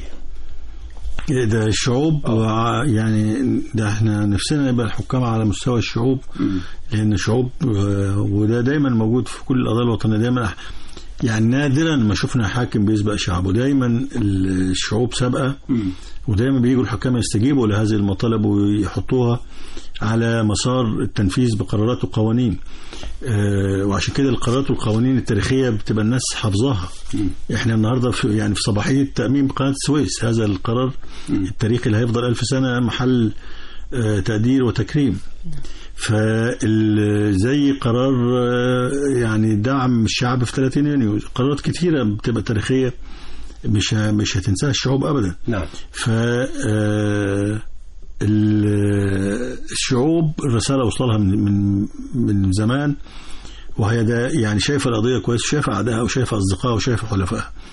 ده الشعوب وع- يعني ده احنا نفسنا يبقى الحكام على مستوى الشعوب لان الشعوب آه، وده دايما موجود في كل القضايا الوطنيه دايما يعني نادرا ما شفنا حاكم بيسبق شعبه دايما الشعوب سابقه ودايما بيجوا الحكام يستجيبوا لهذه المطالب ويحطوها على مسار التنفيذ بقرارات وقوانين آه، وعشان كده القرارات والقوانين التاريخيه بتبقى الناس حافظاها احنا النهارده في يعني في صباحيه تاميم قناه السويس هذا القرار التاريخي اللي هيفضل ألف سنه محل آه، تقدير وتكريم فزي قرار آه، يعني دعم الشعب في 30 يونيو قرارات كتيره بتبقى تاريخيه مش ه- مش هتنساها الشعوب ابدا نعم ف آه، ال- الشعوب الرساله وصلها من من من زمان وهي ده يعني شايفه القضيه كويس شايفه اعدائها وشايفه اصدقائها وشايفه حلفائها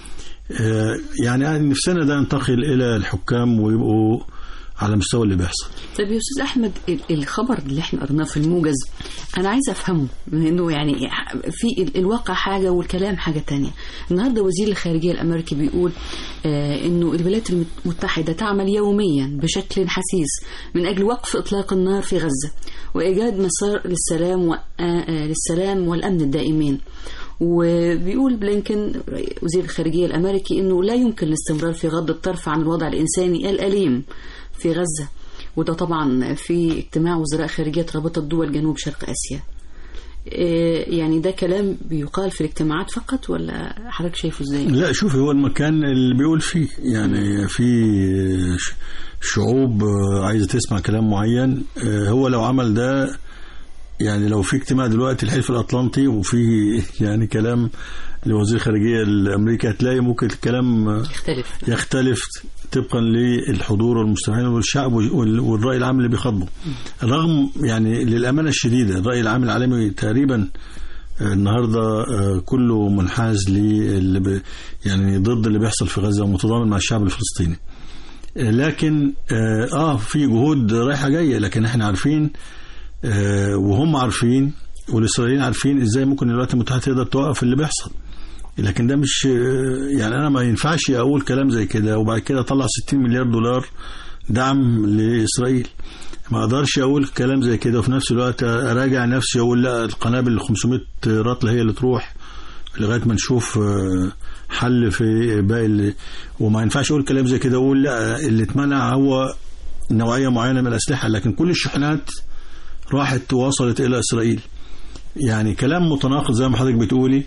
آه، يعني نفسنا ده ينتقل الى الحكام ويبقوا على مستوى اللي بيحصل طيب يا استاذ احمد ال- الخبر اللي احنا قرناه في الموجز انا عايزه افهمه انه يعني في ال- الواقع حاجه والكلام حاجه تانية النهارده وزير الخارجيه الامريكي بيقول آه انه الولايات المتحده تعمل يوميا بشكل حسيس من اجل وقف اطلاق النار في غزه وايجاد مسار للسلام و... آه آه للسلام والامن الدائمين وبيقول بلينكن وزير الخارجيه الامريكي انه لا يمكن الاستمرار في غض الطرف عن الوضع الانساني الاليم في غزة وده طبعا في اجتماع وزراء خارجية رابطة دول جنوب شرق آسيا إيه يعني ده كلام بيقال في الاجتماعات فقط ولا حضرتك شايفه ازاي؟ لا شوف هو المكان اللي بيقول فيه يعني في ش- شعوب آه، عايزه تسمع كلام معين آه، هو لو عمل ده يعني لو في اجتماع دلوقتي الحلف الاطلنطي وفي يعني كلام لوزير الخارجيه الامريكي هتلاقي ممكن الكلام آه، يختلف يختلف طبقا للحضور والمستمعين والشعب وال- والراي العام اللي بيخاطبه رغم يعني للامانه الشديده الراي العام العالمي تقريبا آه، النهارده آه، كله منحاز للي ب- يعني ضد اللي بيحصل في غزه ومتضامن مع الشعب الفلسطيني آه، لكن اه آه، في جهود رايحه جايه لكن احنا عارفين آه، وهم عارفين والاسرائيليين عارفين ازاي ممكن الولايات المتحده تقدر توقف اللي بيحصل لكن ده مش يعني انا ما ينفعش اقول كلام زي كده وبعد كده اطلع 60 مليار دولار دعم لاسرائيل ما اقدرش اقول كلام زي كده وفي نفس الوقت اراجع نفسي واقول لا القنابل ال 500 رطله هي اللي تروح لغايه ما نشوف آه، حل في باقي اللي وما ينفعش اقول كلام زي كده واقول لا اللي اتمنع هو نوعيه معينه من الاسلحه لكن كل الشحنات راحت ووصلت الى اسرائيل يعني كلام متناقض زي ما حضرتك بتقولي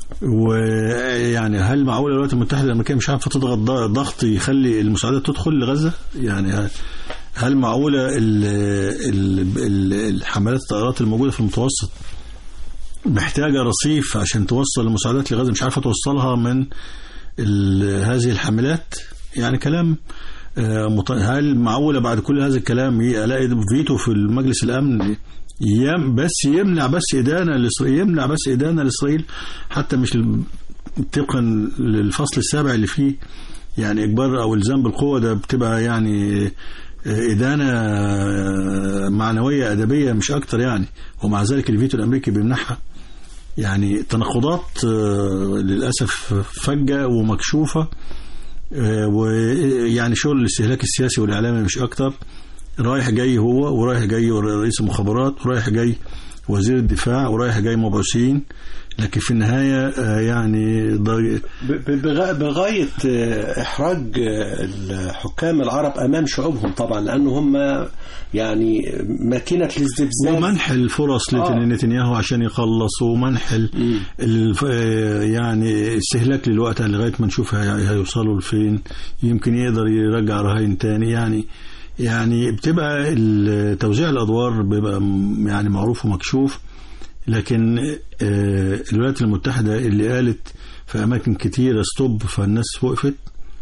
ويعني هل معقول الولايات المتحده الامريكيه مش عارفه تضغط ض- ضغط يخلي المساعدات تدخل لغزه؟ يعني هل معقوله ال ال ال الحملات الطائرات الموجوده في المتوسط محتاجه رصيف عشان توصل المساعدات لغزه مش عارفه توصلها من ال- هذه الحملات؟ يعني كلام آه، مط- هل معقوله بعد كل هذا الكلام ي- الاقي فيتو في المجلس الامن يم بس يمنع بس ادانه لاسرائيل يمنع بس ادانه لاسرائيل حتى مش ال- طبقا للفصل السابع اللي فيه يعني اجبار او الزام بالقوه ده بتبقى يعني آه، ادانه آه، معنويه ادبيه مش اكتر يعني ومع ذلك الفيتو الامريكي بيمنحها يعني تناقضات آه، للاسف فجه ومكشوفه آه، ويعني شغل الاستهلاك السياسي والاعلامي مش اكتر رايح جاي هو ورايح جاي رئيس المخابرات ورايح جاي وزير الدفاع ورايح جاي مبعوثين لكن في النهايه آه، يعني ضي- ب- ب- بغا- بغاية آه، إحراج آه، الحكام العرب أمام شعوبهم طبعا لأنه هم يعني ماكينة الاستفزاز ومنح الفرص آه. لنتنياهو عشان يخلص ومنح ال- مم. الف... آه، يعني استهلاك للوقت لغايه ما نشوف هي- هيوصلوا لفين يمكن يقدر يرجع رهائن تاني يعني يعني بتبقى ال- توزيع الادوار بيبقى م- يعني معروف ومكشوف لكن آه، الولايات المتحده اللي قالت في اماكن كتيره ستوب فالناس وقفت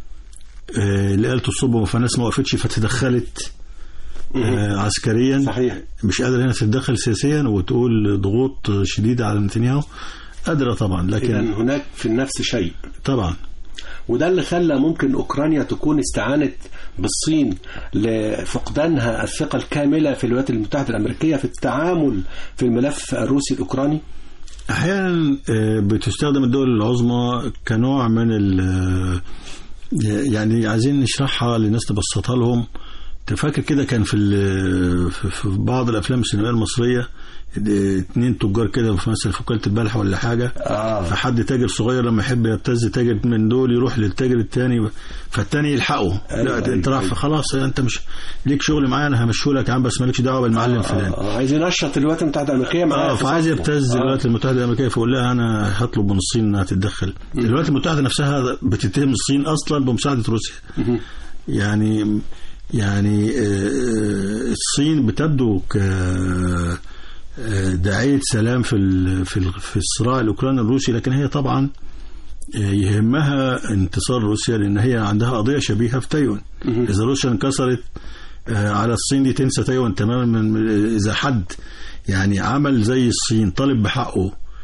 آه، اللي قالت ستوب فالناس ما وقفتش فتدخلت آه، عسكريا صحيح مش قادرة هنا تتدخل سياسيا وتقول ضغوط شديدة على نتنياهو قادرة طبعا إذا لكن هناك في النفس شيء طبعا وده اللي خلى ممكن أوكرانيا تكون استعانت بالصين لفقدانها الثقة الكاملة في الولايات المتحدة الأمريكية في التعامل في الملف الروسي الأوكراني أحيانا آه، بتستخدم الدول العظمى كنوع من ال آه، يعني عايزين نشرحها للناس تبسطها لهم تفكر كده كان في ال- في في بعض الافلام السينمائيه المصريه اتنين تجار كده في مثلا في وكاله البلح ولا حاجه آه. فحد تاجر صغير لما يحب يبتز تاجر من دول يروح للتاجر التاني فالتاني يلحقه أيوة، لا أيوة، انت راح أيوة. خلاص انت مش ليك شغل معايا انا همشيه لك يا عم بس مالكش دعوه بالمعلم فلان آه، عايز ينشط الولايات المتحدة الأمريكية معاه اه في فعايز صفه. يبتز آه. الولايات المتحده الامريكيه فيقول لها انا هطلب من الصين انها تتدخل الولايات المتحده نفسها بتتهم الصين اصلا بمساعده روسيا مهم. يعني يعني آه، آه، الصين بتبدو ك آه، داعية سلام في ال- في ال- في الصراع الاوكراني الروسي لكن هي طبعا آه، يهمها انتصار روسيا لان هي عندها قضيه شبيهه في تايوان مهم. اذا روسيا انكسرت آه، على الصين دي تنسى تايوان تماما من- من- اذا حد يعني عمل زي الصين طالب بحقه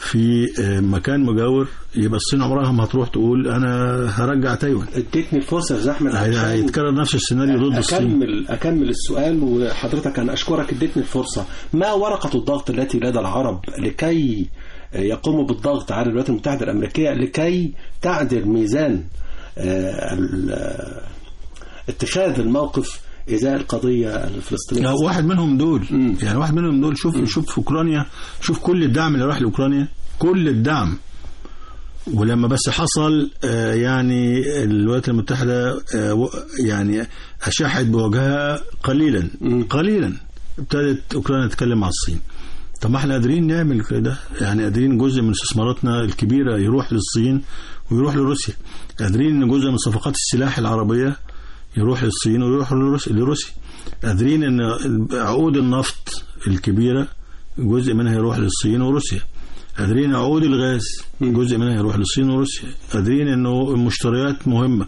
في آه، مكان مجاور يبقى الصين عمرها ما هتروح تقول انا هرجع تايوان اديتني الفرصه يا احمد هي- عشان هيتكرر نفس السيناريو ضد الصين أكمل أكمل السؤال وحضرتك أنا أشكرك اديتني الفرصة ما ورقة الضغط التي لدى العرب لكي يقوموا بالضغط على الولايات المتحدة الأمريكية لكي تعدل ميزان آه، ال- آه، اتخاذ الموقف إزاء القضية الفلسطينية لا، واحد منهم دول مم. يعني واحد منهم دول شوف شوف في اوكرانيا شوف كل الدعم اللي راح لاوكرانيا كل الدعم ولما بس حصل آه، يعني الولايات المتحده آه، و- يعني اشاحت بوجهها قليلا مم. قليلا ابتدت اوكرانيا تتكلم مع الصين طب ما احنا قادرين نعمل كده يعني قادرين جزء من استثماراتنا الكبيره يروح للصين ويروح لروسيا قادرين ان جزء من صفقات السلاح العربيه يروح للصين ويروح لروس- لروسيا قادرين ان عقود النفط الكبيره جزء منها يروح للصين وروسيا قادرين عقود الغاز جزء منها يروح للصين وروسيا قادرين انه المشتريات مهمه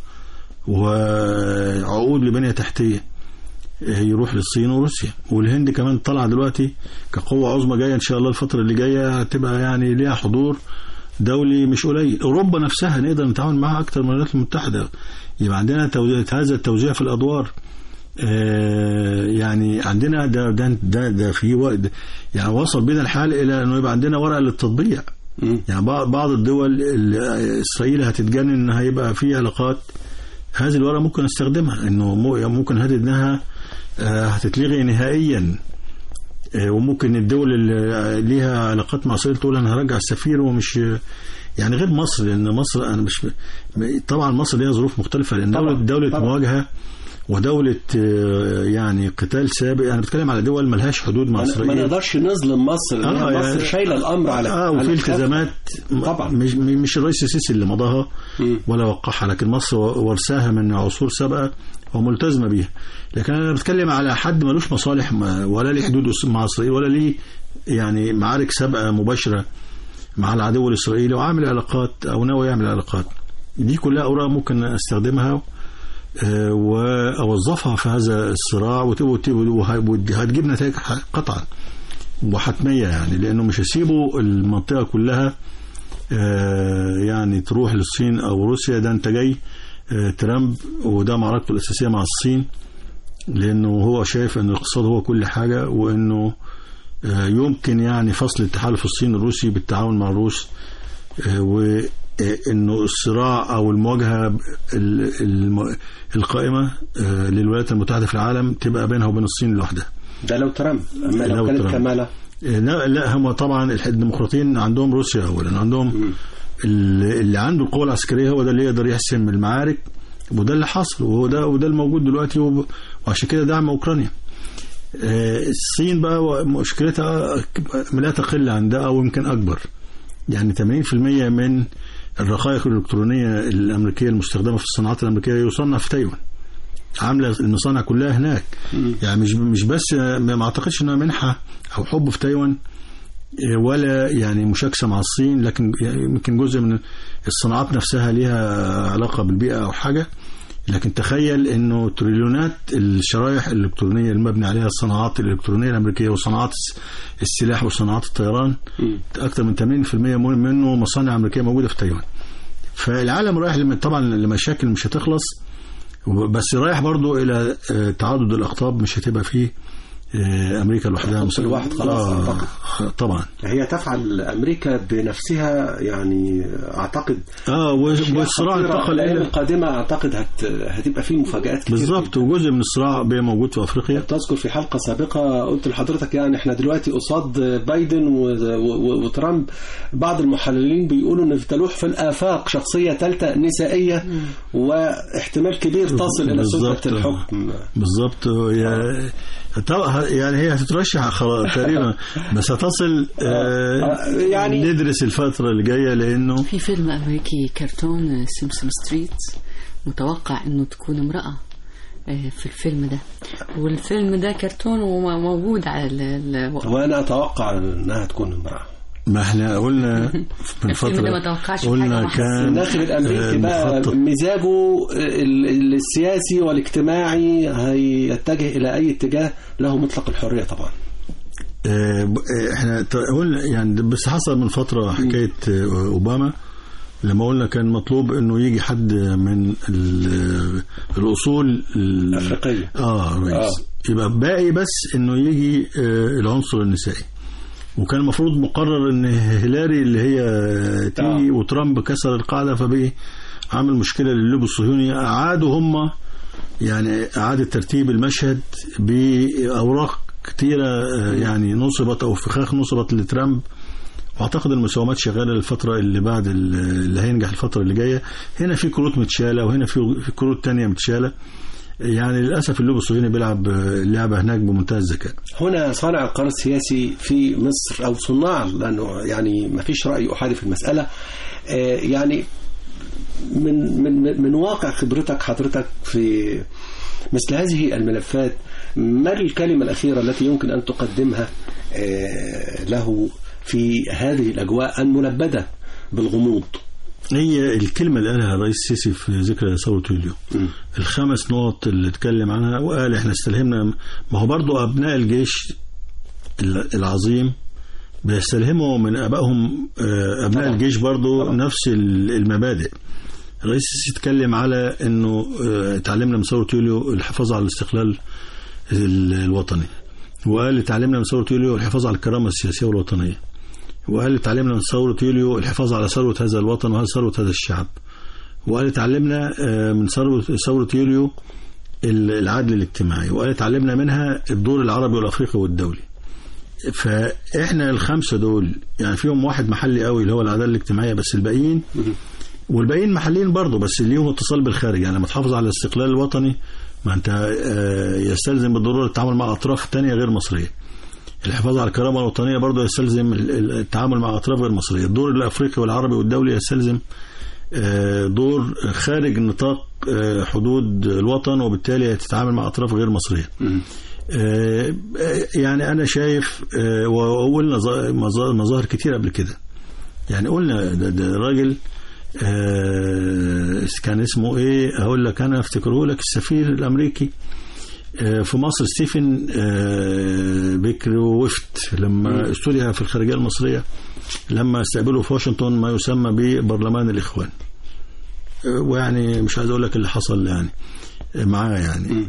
وعقود لبنيه تحتيه يروح للصين وروسيا والهند كمان طالعه دلوقتي كقوه عظمى جايه ان شاء الله الفتره اللي جايه هتبقى يعني ليها حضور دولي مش قليل اوروبا نفسها نقدر نتعاون معها اكتر من الولايات المتحده يبقى عندنا توزيع هذا التوزيع في الادوار آه، يعني عندنا ده ده ده, ده في وقت يعني وصل بينا الحال الى انه يبقى عندنا ورقه للتطبيع مم. يعني بعض بعض الدول اللي اسرائيل هتتجنن ان هيبقى في علاقات هذه الورقه ممكن استخدمها انه مو- ممكن هذه انها آه، هتتلغي نهائيا آه، وممكن الدول اللي ليها علاقات مع اسرائيل تقول انا هرجع السفير ومش يعني غير مصر لان مصر انا مش طبعا مصر ليها ظروف مختلفه لان طبعاً، دوله دوله طبعاً. مواجهه ودوله آه، يعني قتال سابق انا بتكلم على دول ملهاش حدود مع ما ما اسرائيل نقدرش نظلم مصر لأن آه، مصر يعني- شايله الامر على اه على وفي كتافها. التزامات طبعاً. مش مش الرئيس السيسي اللي مضاها مم. ولا وقعها لكن مصر ورثاها من عصور سابقه وملتزمه بيها لكن انا بتكلم على حد ملوش مصالح ما- ولا ليه حدود مع اسرائيل ولا ليه يعني معارك سابقه مباشره مع العدو الاسرائيلي وعامل علاقات او ناوي يعمل علاقات دي كلها اوراق ممكن استخدمها آه، واوظفها في هذا الصراع وت- وت- وه- وهتجيب نتائج ح- قطعا وحتميه يعني لانه مش هيسيبوا المنطقه كلها آه، يعني تروح للصين او روسيا ده انت جاي آه، ترامب وده معركته الاساسيه مع الصين لانه هو شايف ان الاقتصاد هو كل حاجه وانه آه، يمكن يعني فصل التحالف الصيني الروسي بالتعاون مع الروس آه، وانه الصراع او المواجهه ال- الم- القائمه آه، للولايات المتحده في العالم تبقى بينها وبين الصين لوحدها ده لو ترامب اما لو, لو كانت ترامب. كماله لا لا هم طبعا الح- الديمقراطيين عندهم روسيا اولا عندهم اللي اللي عنده القوه العسكريه هو ده اللي يقدر يحسم المعارك وده اللي حصل وهو ده وده الموجود دلوقتي وب- وعشان كده دعم اوكرانيا آه، الصين بقى مشكلتها لا تقل عن ده او يمكن اكبر يعني 80% من الرقائق الالكترونيه الامريكيه المستخدمه في الصناعات الامريكيه يصنع في تايوان عامله المصانع كلها هناك يعني مش مش بس ما اعتقدش انها منحه او حب في تايوان ولا يعني مشاكسه مع الصين لكن يمكن جزء من الصناعات نفسها ليها علاقه بالبيئه او حاجه لكن تخيل انه تريليونات الشرايح الالكترونيه المبني عليها الصناعات الالكترونيه الامريكيه وصناعات السلاح وصناعات الطيران اكثر من 80% منه مصانع امريكيه موجوده في تايوان فالعالم رايح لم- طبعا لمشاكل مش هتخلص بس رايح برضو الى آه، تعدد الاقطاب مش هتبقى فيه آه، امريكا لوحدها القطب الواحد خلاص آه أعتقد. آه، طبعا هي تفعل امريكا بنفسها يعني اعتقد اه و- أشياء والصراع خطيرة. انتقل الايام الى القادمه اعتقد هت... هتبقى فيه مفاجات كتير بالظبط وجزء من الصراع بقى موجود في افريقيا تذكر في حلقه سابقه قلت لحضرتك يعني احنا دلوقتي قصاد بايدن و... و... وترامب بعض المحللين بيقولوا ان تلوح في الافاق شخصيه ثالثه نسائيه واحتمال كبير تصل الى سلطه بالظبط. الحكم بالظبط يا- طبعا يعني هي هتترشح خلاص تقريبا بس هتصل آه آه، يعني- ندرس الفتره اللي جايه لانه في فيلم أمريكي كرتون سيمسون ستريت متوقع إنه تكون امرأة آه، في الفيلم ده والفيلم ده كرتون وموجود على ال- ال- وانا اتوقع انها تكون امراه ما احنا قلنا من الفيلم ده ما فتره توقعش حاجة قلنا ما كان الداخل الامريكي آه، بقى مخطط مزاجه ال- ال- السياسي والاجتماعي هيتجه الى اي اتجاه له مطلق الحريه طبعا آه، ب- آه، احنا ت- قلنا يعني بس حصل من فتره حكايه آه، اوباما لما قلنا كان مطلوب انه يجي حد من ال- الاصول ال- أفريقية. اه رئيس آه. يبقى باقي بس انه يجي آه، العنصر النسائي وكان المفروض مقرر ان هيلاري اللي هي تيجي آه. وترامب كسر القاعده فبقي عامل مشكله للوب الصهيوني اعادوا هم يعني اعاده ترتيب المشهد باوراق كتيره آه، يعني نصبت او فخاخ نصبت لترامب واعتقد المساومات شغاله الفتره اللي بعد ال- اللي هينجح الفتره اللي جايه هنا في كروت متشاله وهنا في في كروت تانية متشاله يعني للاسف اللوب الصهيوني بيلعب آه، اللعبه هناك بمنتهى الذكاء هنا صانع القرار السياسي في مصر او صناع لانه يعني ما فيش راي احادي في المساله آه، يعني من من من واقع خبرتك حضرتك في مثل هذه الملفات ما الكلمه الاخيره التي يمكن ان تقدمها آه، له في هذه الاجواء الملبده بالغموض هي الكلمة اللي قالها الرئيس السيسي في ذكرى ثورة يوليو م. الخمس نقط اللي اتكلم عنها وقال احنا استلهمنا ما هو برضو أبناء الجيش ال- العظيم بيستلهموا من أبائهم آه، أبناء طبعا. الجيش برضو طبعا. نفس ال- المبادئ الرئيس السيسي اتكلم على انه آه، اتعلمنا من ثورة يوليو الحفاظ على الاستقلال ال- الوطني وقال اتعلمنا من ثورة يوليو الحفاظ على الكرامة السياسية والوطنية وقال اتعلمنا من ثورة يوليو الحفاظ على ثروة هذا الوطن وهذا ثروة هذا الشعب وقال اتعلمنا آه، من ثروة ثورة يوليو ال- العدل الاجتماعي وقال اتعلمنا منها الدور العربي والافريقي والدولي فاحنا الخمسه دول يعني فيهم واحد محلي قوي اللي هو العداله الاجتماعيه بس الباقيين والباقيين محليين برضه بس ليهم اتصال بالخارج يعني لما تحافظ على الاستقلال الوطني ما انت آه، يستلزم بالضروره التعامل مع اطراف تانية غير مصريه الحفاظ على الكرامه الوطنيه برضه يستلزم ال- ال- التعامل مع اطراف غير مصريه الدور الافريقي والعربي والدولي يستلزم آه، دور خارج نطاق آه، حدود الوطن وبالتالي تتعامل مع اطراف غير مصريه آه، يعني انا شايف آه، وقلنا ظا- مظا- مظاهر كتير قبل كده يعني قلنا ده, ده راجل آه، كان اسمه ايه اقول لك انا افتكره لك السفير الامريكي آه، في مصر ستيفن آه، بكر وفت لما استدعى في الخارجيه المصريه لما استقبلوا في واشنطن ما يسمى ببرلمان الاخوان آه، ويعني مش عايز اقول لك اللي حصل يعني آه، معاه يعني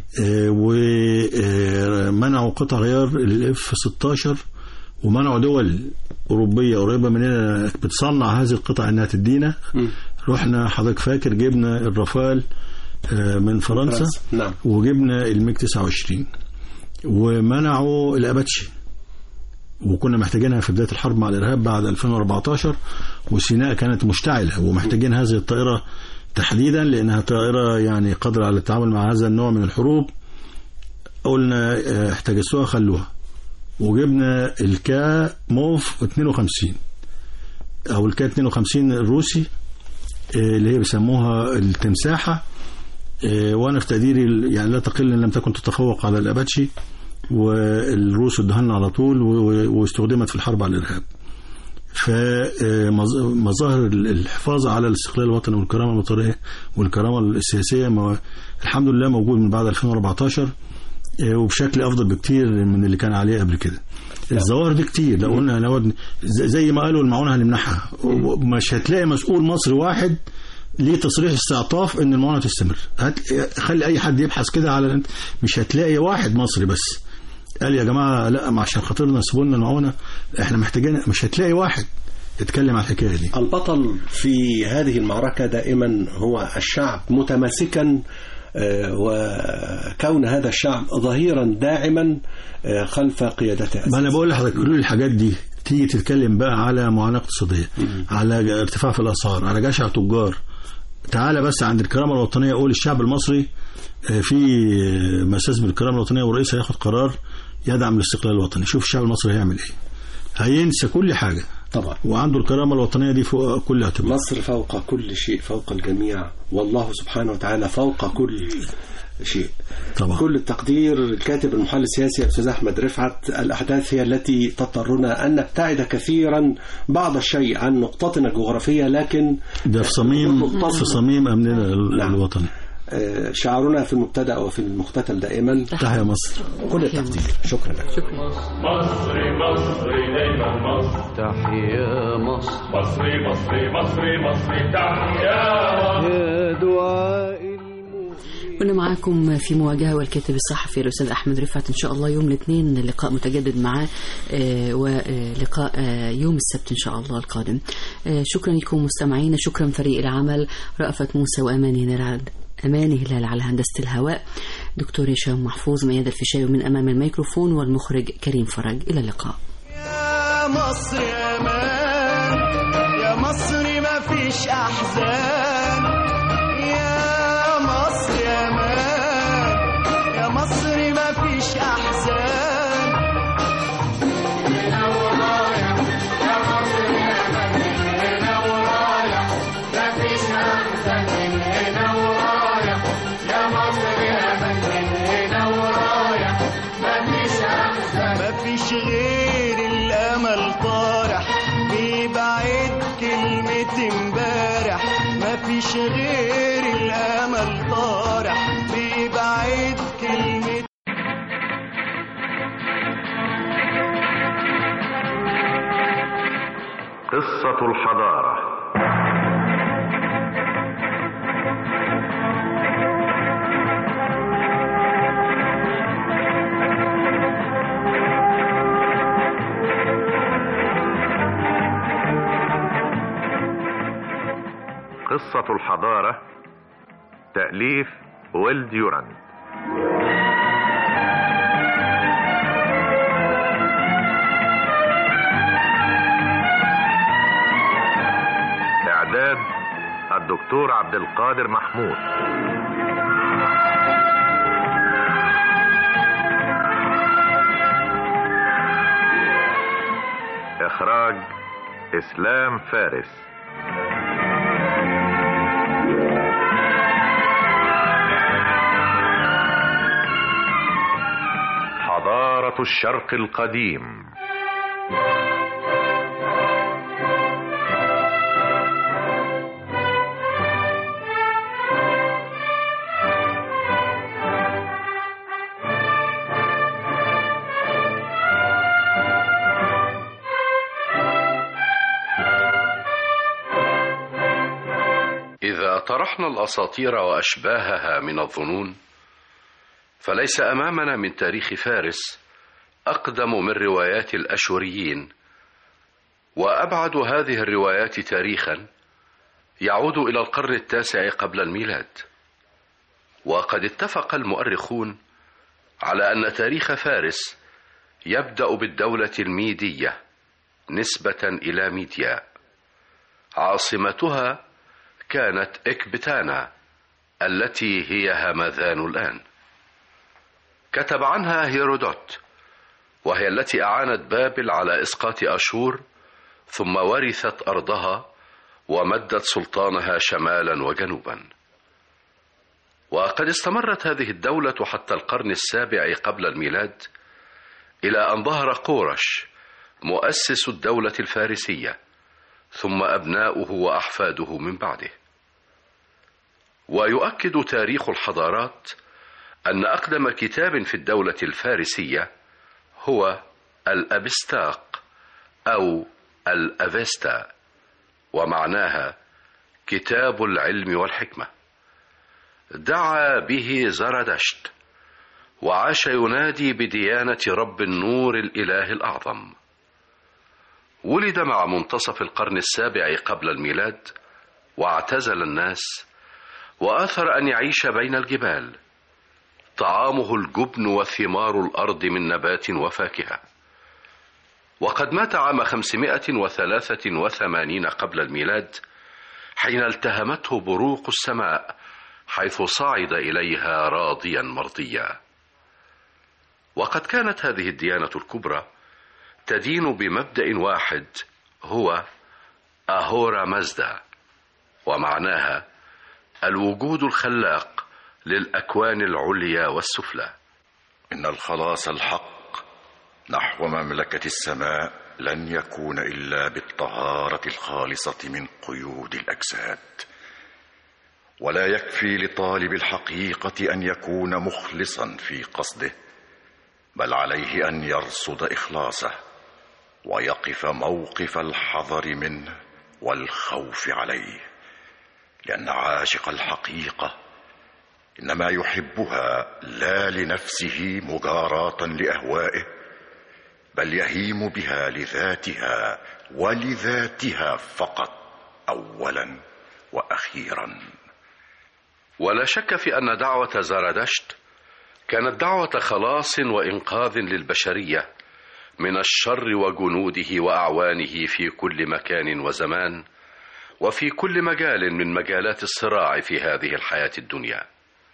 ومنعوا قطع غيار الاف 16 ومنعوا دول أوروبية قريبة مننا بتصنع هذه القطع إنها تدينا رحنا حضرتك فاكر جبنا الرافال آه، من فرنسا فرنسا، نعم. وجبنا الميج 29 ومنعوا الأباتشي وكنا محتاجينها في بداية الحرب مع الإرهاب بعد 2014 وسيناء كانت مشتعلة ومحتاجين هذه الطائرة تحديدا لأنها طائرة يعني قادرة على التعامل مع هذا النوع من الحروب قلنا آه، احتجزوها خلوها وجبنا الكا موف 52 او الكا 52 الروسي آه، اللي هي بيسموها التمساحه آه، وانا في تقديري يعني لا تقل ان لم تكن تتفوق على الاباتشي والروس ادوها لنا على طول و- و- واستخدمت في الحرب على الارهاب فمظاهر الحفاظ على الاستقلال الوطني والكرامه الوطنيه والكرامه السياسيه ما- الحمد لله موجود من بعد 2014 آه، وبشكل افضل بكتير من اللي كان عليه قبل كده الظواهر دي كتير لو قلنا هنقعد ز- زي ما قالوا المعونه هنمنحها مش هتلاقي مسؤول مصري واحد ليه تصريح استعطاف ان المعونه تستمر هات خلي اي حد يبحث كده على مش هتلاقي واحد مصري بس قال يا جماعه لا ما عشان خاطرنا سيبوا لنا المعونه احنا محتاجين مش هتلاقي واحد يتكلم على الحكايه دي البطل في هذه المعركة دائما هو الشعب متماسكا آه، وكون هذا الشعب ظهيرا داعما آه، خلف قيادته ما انا بقول لحضرتك كل الحاجات دي تيجي تتكلم بقى على معاناه اقتصاديه على ارتفاع في الاسعار على جشع تجار تعالى بس عند الكرامه الوطنيه قول الشعب المصري آه، في مساس بالكرامه الوطنيه والرئيس هياخد قرار يدعم الاستقلال الوطني شوف الشعب المصري هيعمل ايه هينسى كل حاجه طبعا وعنده الكرامه الوطنيه دي فوق كل اعتبار مصر فوق كل شيء فوق الجميع والله سبحانه وتعالى فوق كل شيء طبعا كل التقدير الكاتب المحلل السياسي الأستاذ أحمد رفعت الأحداث هي التي تضطرنا أن نبتعد كثيرا بعض الشيء عن نقطتنا الجغرافية لكن ده في صميم متصل. في صميم امننا ال- نعم. الوطني آه، شعارنا في المبتدأ وفي المختتم دائما تحيا مصر كل التقدير شكرا لك شكرا مصري مصري دايما مصر تحيا مصر مصري مصري مصري مصري تحيا مصر يا دعاء كنا معاكم في مواجهة والكاتب الصحفي الأستاذ أحمد رفعت إن شاء الله يوم الاثنين لقاء متجدد معاه آه، ولقاء آه، يوم السبت إن شاء الله القادم آه، شكرا لكم مستمعينا شكرا فريق العمل رأفت موسى وأماني هلال أماني هلال على هندسة الهواء دكتور هشام محفوظ ميادة الفيشاوي من أمام الميكروفون والمخرج كريم فرج إلى اللقاء يا مصر يا مان يا مصر ما فيش احزان يا مصر يا مان يا مصر ما فيش احزان ما فيش غير الامل طارح بيبعد كلمة امبارح ما فيش غير الامل طارح بيبعد كلمة قصة الحضارة قصة الحضارة تأليف ويل ديورانت إعداد الدكتور عبد القادر محمود إخراج إسلام فارس حضارة الشرق القديم إذا طرحنا الأساطير وأشباهها من الظنون فليس أمامنا من تاريخ فارس أقدم من روايات الأشوريين وأبعد هذه الروايات تاريخا يعود إلى القرن التاسع قبل الميلاد وقد اتفق المؤرخون على أن تاريخ فارس يبدأ بالدولة الميدية نسبة إلى ميديا عاصمتها كانت إكبتانا التي هي همذان الآن كتب عنها هيرودوت وهي التي أعانت بابل على إسقاط أشور ثم ورثت أرضها ومدت سلطانها شمالا وجنوبا وقد استمرت هذه الدولة حتى القرن السابع قبل الميلاد إلى أن ظهر قورش مؤسس الدولة الفارسية ثم أبناؤه وأحفاده من بعده ويؤكد تاريخ الحضارات أن أقدم كتاب في الدولة الفارسية هو الأبستاق أو الأفيستا ومعناها كتاب العلم والحكمة دعا به زردشت وعاش ينادي بديانة رب النور الإله الأعظم ولد مع منتصف القرن السابع قبل الميلاد واعتزل الناس وآثر أن يعيش بين الجبال طعامه الجبن وثمار الأرض من نبات وفاكهة وقد مات عام 583 قبل الميلاد حين التهمته بروق السماء حيث صعد إليها راضيا مرضيا وقد كانت هذه الديانة الكبرى تدين بمبدأ واحد هو أهورا مزدا ومعناها الوجود الخلاق للأكوان العليا والسفلى إن الخلاص الحق نحو مملكة السماء لن يكون إلا بالطهارة الخالصة من قيود الأجساد ولا يكفي لطالب الحقيقة أن يكون مخلصا في قصده بل عليه أن يرصد إخلاصه ويقف موقف الحذر منه والخوف عليه لأن عاشق الحقيقة إنما يحبها لا لنفسه مجاراة لأهوائه بل يهيم بها لذاتها ولذاتها فقط أولا وأخيرا ولا شك في أن دعوة زرادشت كانت دعوة خلاص وإنقاذ للبشرية من الشر وجنوده وأعوانه في كل مكان وزمان وفي كل مجال من مجالات الصراع في هذه الحياة الدنيا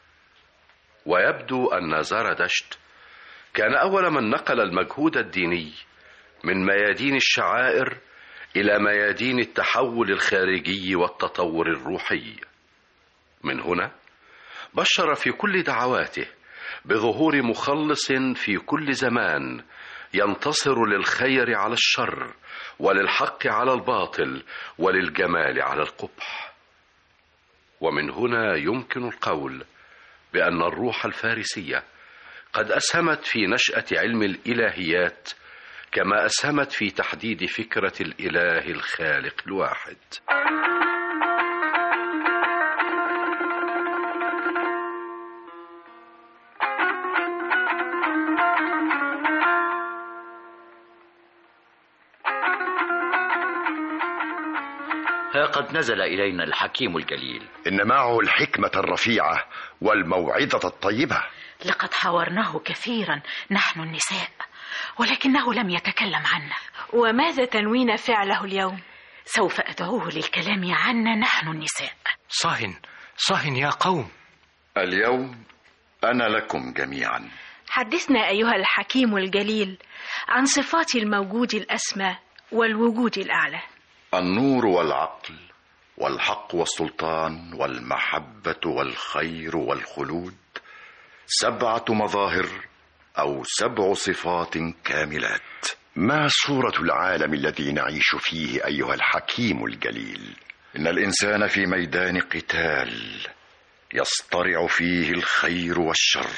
ويبدو أن زرادشت كان أول من نقل المجهود الديني من ميادين الشعائر إلى ميادين التحول الخارجي والتطور الروحي من هنا بشر في كل دعواته بظهور مخلص في كل زمان ينتصر للخير على الشر وللحق على الباطل وللجمال على القبح ومن هنا يمكن القول بان الروح الفارسيه قد اسهمت في نشاه علم الالهيات كما اسهمت في تحديد فكره الاله الخالق الواحد ها قد نزل إلينا الحكيم الجليل إن معه الحكمة الرفيعة والموعظة الطيبة لقد حاورناه كثيرا نحن النساء ولكنه لم يتكلم عنا وماذا تنوين فعله اليوم سوف أدعوه للكلام عنا نحن النساء صاهن صاهن يا قوم اليوم أنا لكم جميعا حدثنا أيها الحكيم الجليل عن صفات الموجود الأسمى والوجود الأعلى النور والعقل والحق والسلطان والمحبة والخير والخلود سبعة مظاهر أو سبع صفات كاملات ما صورة العالم الذي نعيش فيه أيها الحكيم الجليل إن الإنسان في ميدان قتال يصطرع فيه الخير والشر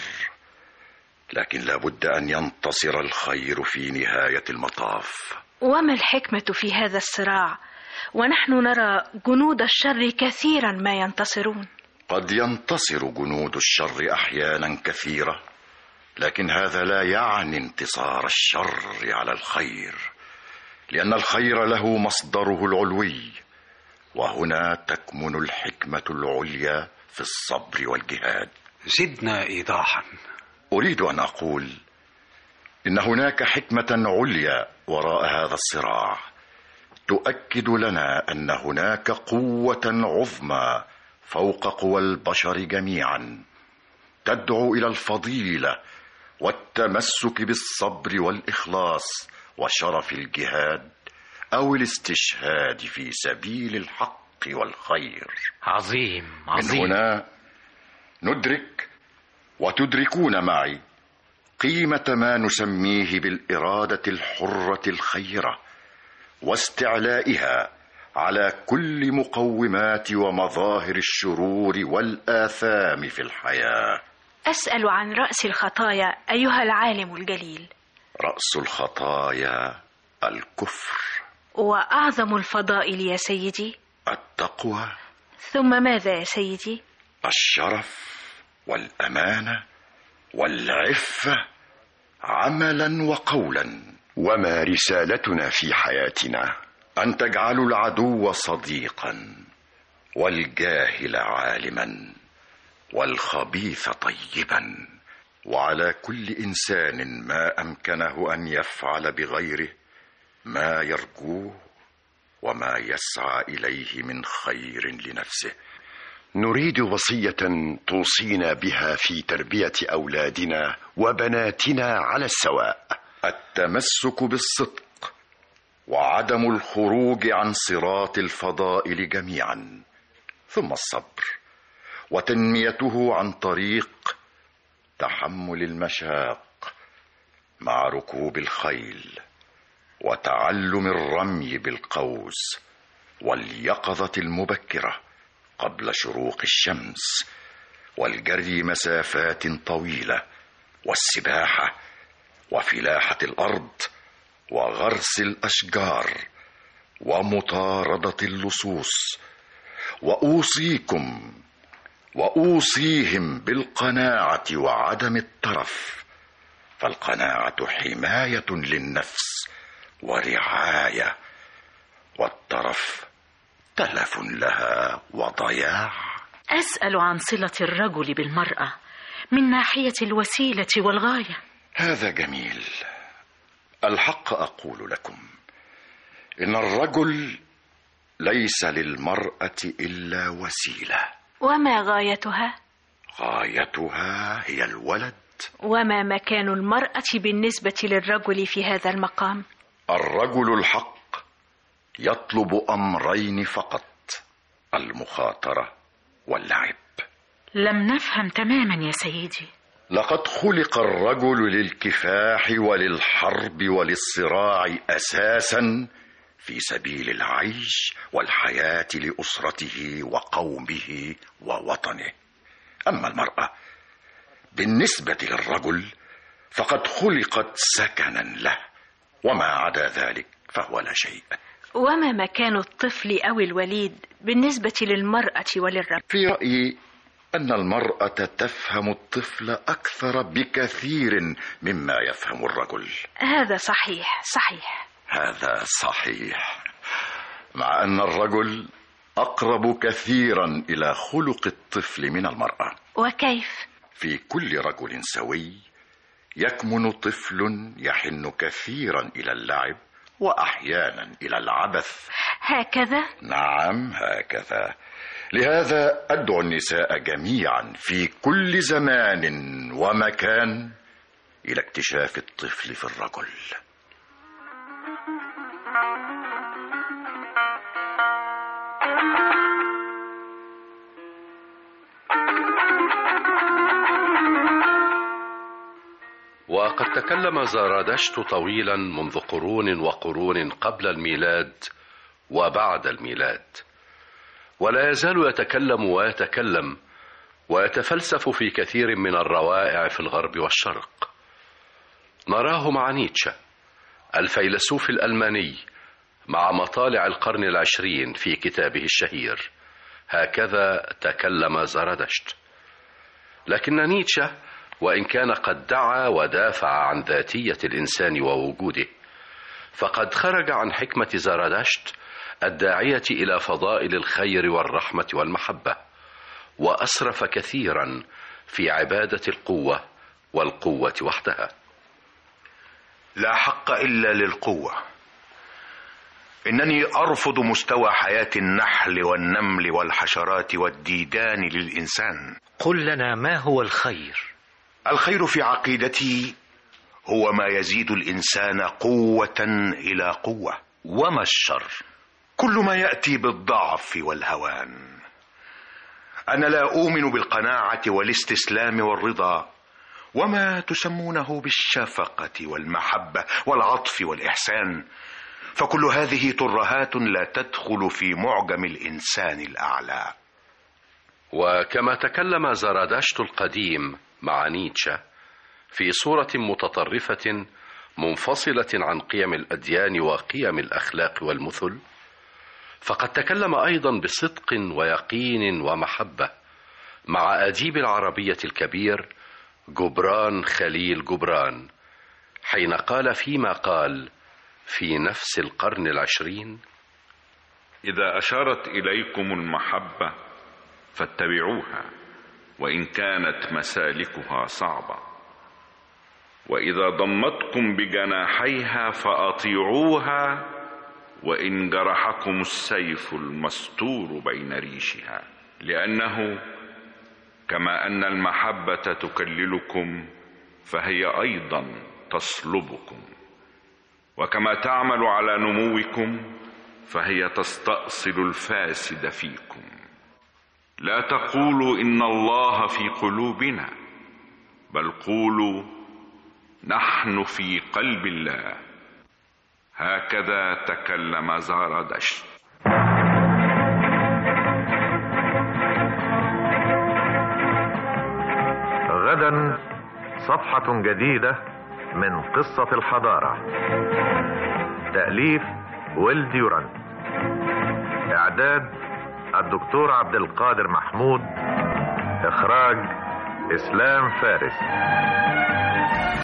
لكن لابد أن ينتصر الخير في نهاية المطاف وما الحكمة في هذا الصراع ونحن نرى جنود الشر كثيرا ما ينتصرون قد ينتصر جنود الشر أحيانا كثيرة لكن هذا لا يعني انتصار الشر على الخير لأن الخير له مصدره العلوي وهنا تكمن الحكمة العليا في الصبر والجهاد زدنا إيضاحا أريد أن أقول إن هناك حكمة عليا وراء هذا الصراع تؤكد لنا أن هناك قوة عظمى فوق قوى البشر جميعا تدعو إلى الفضيلة والتمسك بالصبر والإخلاص وشرف الجهاد أو الاستشهاد في سبيل الحق والخير عظيم عظيم من هنا ندرك وتدركون معي قيمة ما نسميه بالإرادة الحرة الخيرة واستعلائها على كل مقومات ومظاهر الشرور والآثام في الحياة أسأل عن رأس الخطايا أيها العالم الجليل رأس الخطايا الكفر وأعظم الفضائل يا سيدي التقوى ثم ماذا يا سيدي الشرف والأمانة والعفة عملا وقولا وما رسالتنا في حياتنا أن تجعلوا العدو صديقا والجاهل عالما والخبيث طيبا وعلى كل إنسان ما أمكنه أن يفعل بغيره ما يرجوه وما يسعى إليه من خير لنفسه نريد وصية توصينا بها في تربية أولادنا وبناتنا على السواء التمسك بالصدق وعدم الخروج عن صراط الفضائل جميعا ثم الصبر وتنميته عن طريق تحمل المشاق مع ركوب الخيل وتعلم الرمي بالقوس واليقظه المبكره قبل شروق الشمس والجري مسافات طويله والسباحه وفلاحه الارض وغرس الاشجار ومطارده اللصوص واوصيكم واوصيهم بالقناعه وعدم الترف فالقناعه حمايه للنفس ورعايه والترف تلف لها وضياع أسأل عن صلة الرجل بالمرأة من ناحية الوسيلة والغاية هذا جميل الحق اقول لكم ان الرجل ليس للمراه الا وسيله وما غايتها غايتها هي الولد وما مكان المرأة بالنسبة للرجل في هذا المقام الرجل الحق يطلب امرين فقط المخاطره واللعب لم نفهم تماما يا سيدي لقد خلق الرجل للكفاح وللحرب وللصراع اساسا في سبيل العيش والحياه لاسرته وقومه ووطنه اما المراه بالنسبه للرجل فقد خلقت سكنا له وما عدا ذلك فهو لا شيء وما مكان الطفل أو الوليد بالنسبة للمرأة وللرجل في رايي ان المراه تفهم الطفل اكثر بكثير مما يفهم الرجل هذا صحيح صحيح هذا صحيح مع ان الرجل اقرب كثيرا الى خلق الطفل من المراه وكيف في كل رجل سوي يكمن طفل يحن كثيرا الى اللعب واحيانا الى العبث هكذا نعم هكذا لهذا ادعو النساء جميعا في كل زمان ومكان الى اكتشاف الطفل في الرجل وقد تكلم زرادشت طويلا منذ قرون وقرون قبل الميلاد وبعد الميلاد ولا يزال يتكلم ويتكلم ويتفلسف في كثير من الروائع في الغرب والشرق نراه مع نيتشه الفيلسوف الألماني مع مطالع القرن العشرين في كتابه الشهير هكذا تكلم زرادشت لكن نيتشه وإن كان قد دعا ودافع عن ذاتية الإنسان ووجوده فقد خرج عن حكمة زرادشت الداعية إلى فضائل الخير والرحمة والمحبة وأسرف كثيرا في عبادة القوة والقوة وحدها لا حق إلا للقوة إنني أرفض مستوى حياة النحل والنمل والحشرات والديدان للإنسان قل لنا ما هو الخير الخير في عقيدتي هو ما يزيد الإنسان قوة إلى قوة وما الشر كل ما يأتي بالضعف والهوان أنا لا أؤمن بالقناعة والاستسلام والرضا وما تسمونه بالشفقة والمحبة والعطف والإحسان فكل هذه ترهات لا تدخل في معجم الإنسان الأعلى وكما تكلم زرادشت القديم مع نيتشه في صورة متطرفة منفصلة عن قيم الأديان وقيم الأخلاق والمثل فقد تكلم أيضا بصدق ويقين ومحبة مع أديب العربية الكبير جبران خليل جبران حين قال فيما قال في نفس القرن العشرين إذا أشارت إليكم المحبة فاتبعوها وإن كانت مسالكها صعبة وإذا ضمتكم بجناحيها فأطيعوها وإن جرحكم السيف المستور بين ريشها لأنه كما أن المحبة تكللكم فهي أيضا تصلبكم وكما تعمل على نموكم فهي تستأصل الفاسد فيكم لا تقولوا إن الله في قلوبنا بل قولوا نحن في قلب الله هكذا تكلم زرادشت غدا صفحة جديدة من قصة الحضارة تأليف ويل ديورانت إعداد الدكتور عبد القادر محمود إخراج إسلام فارس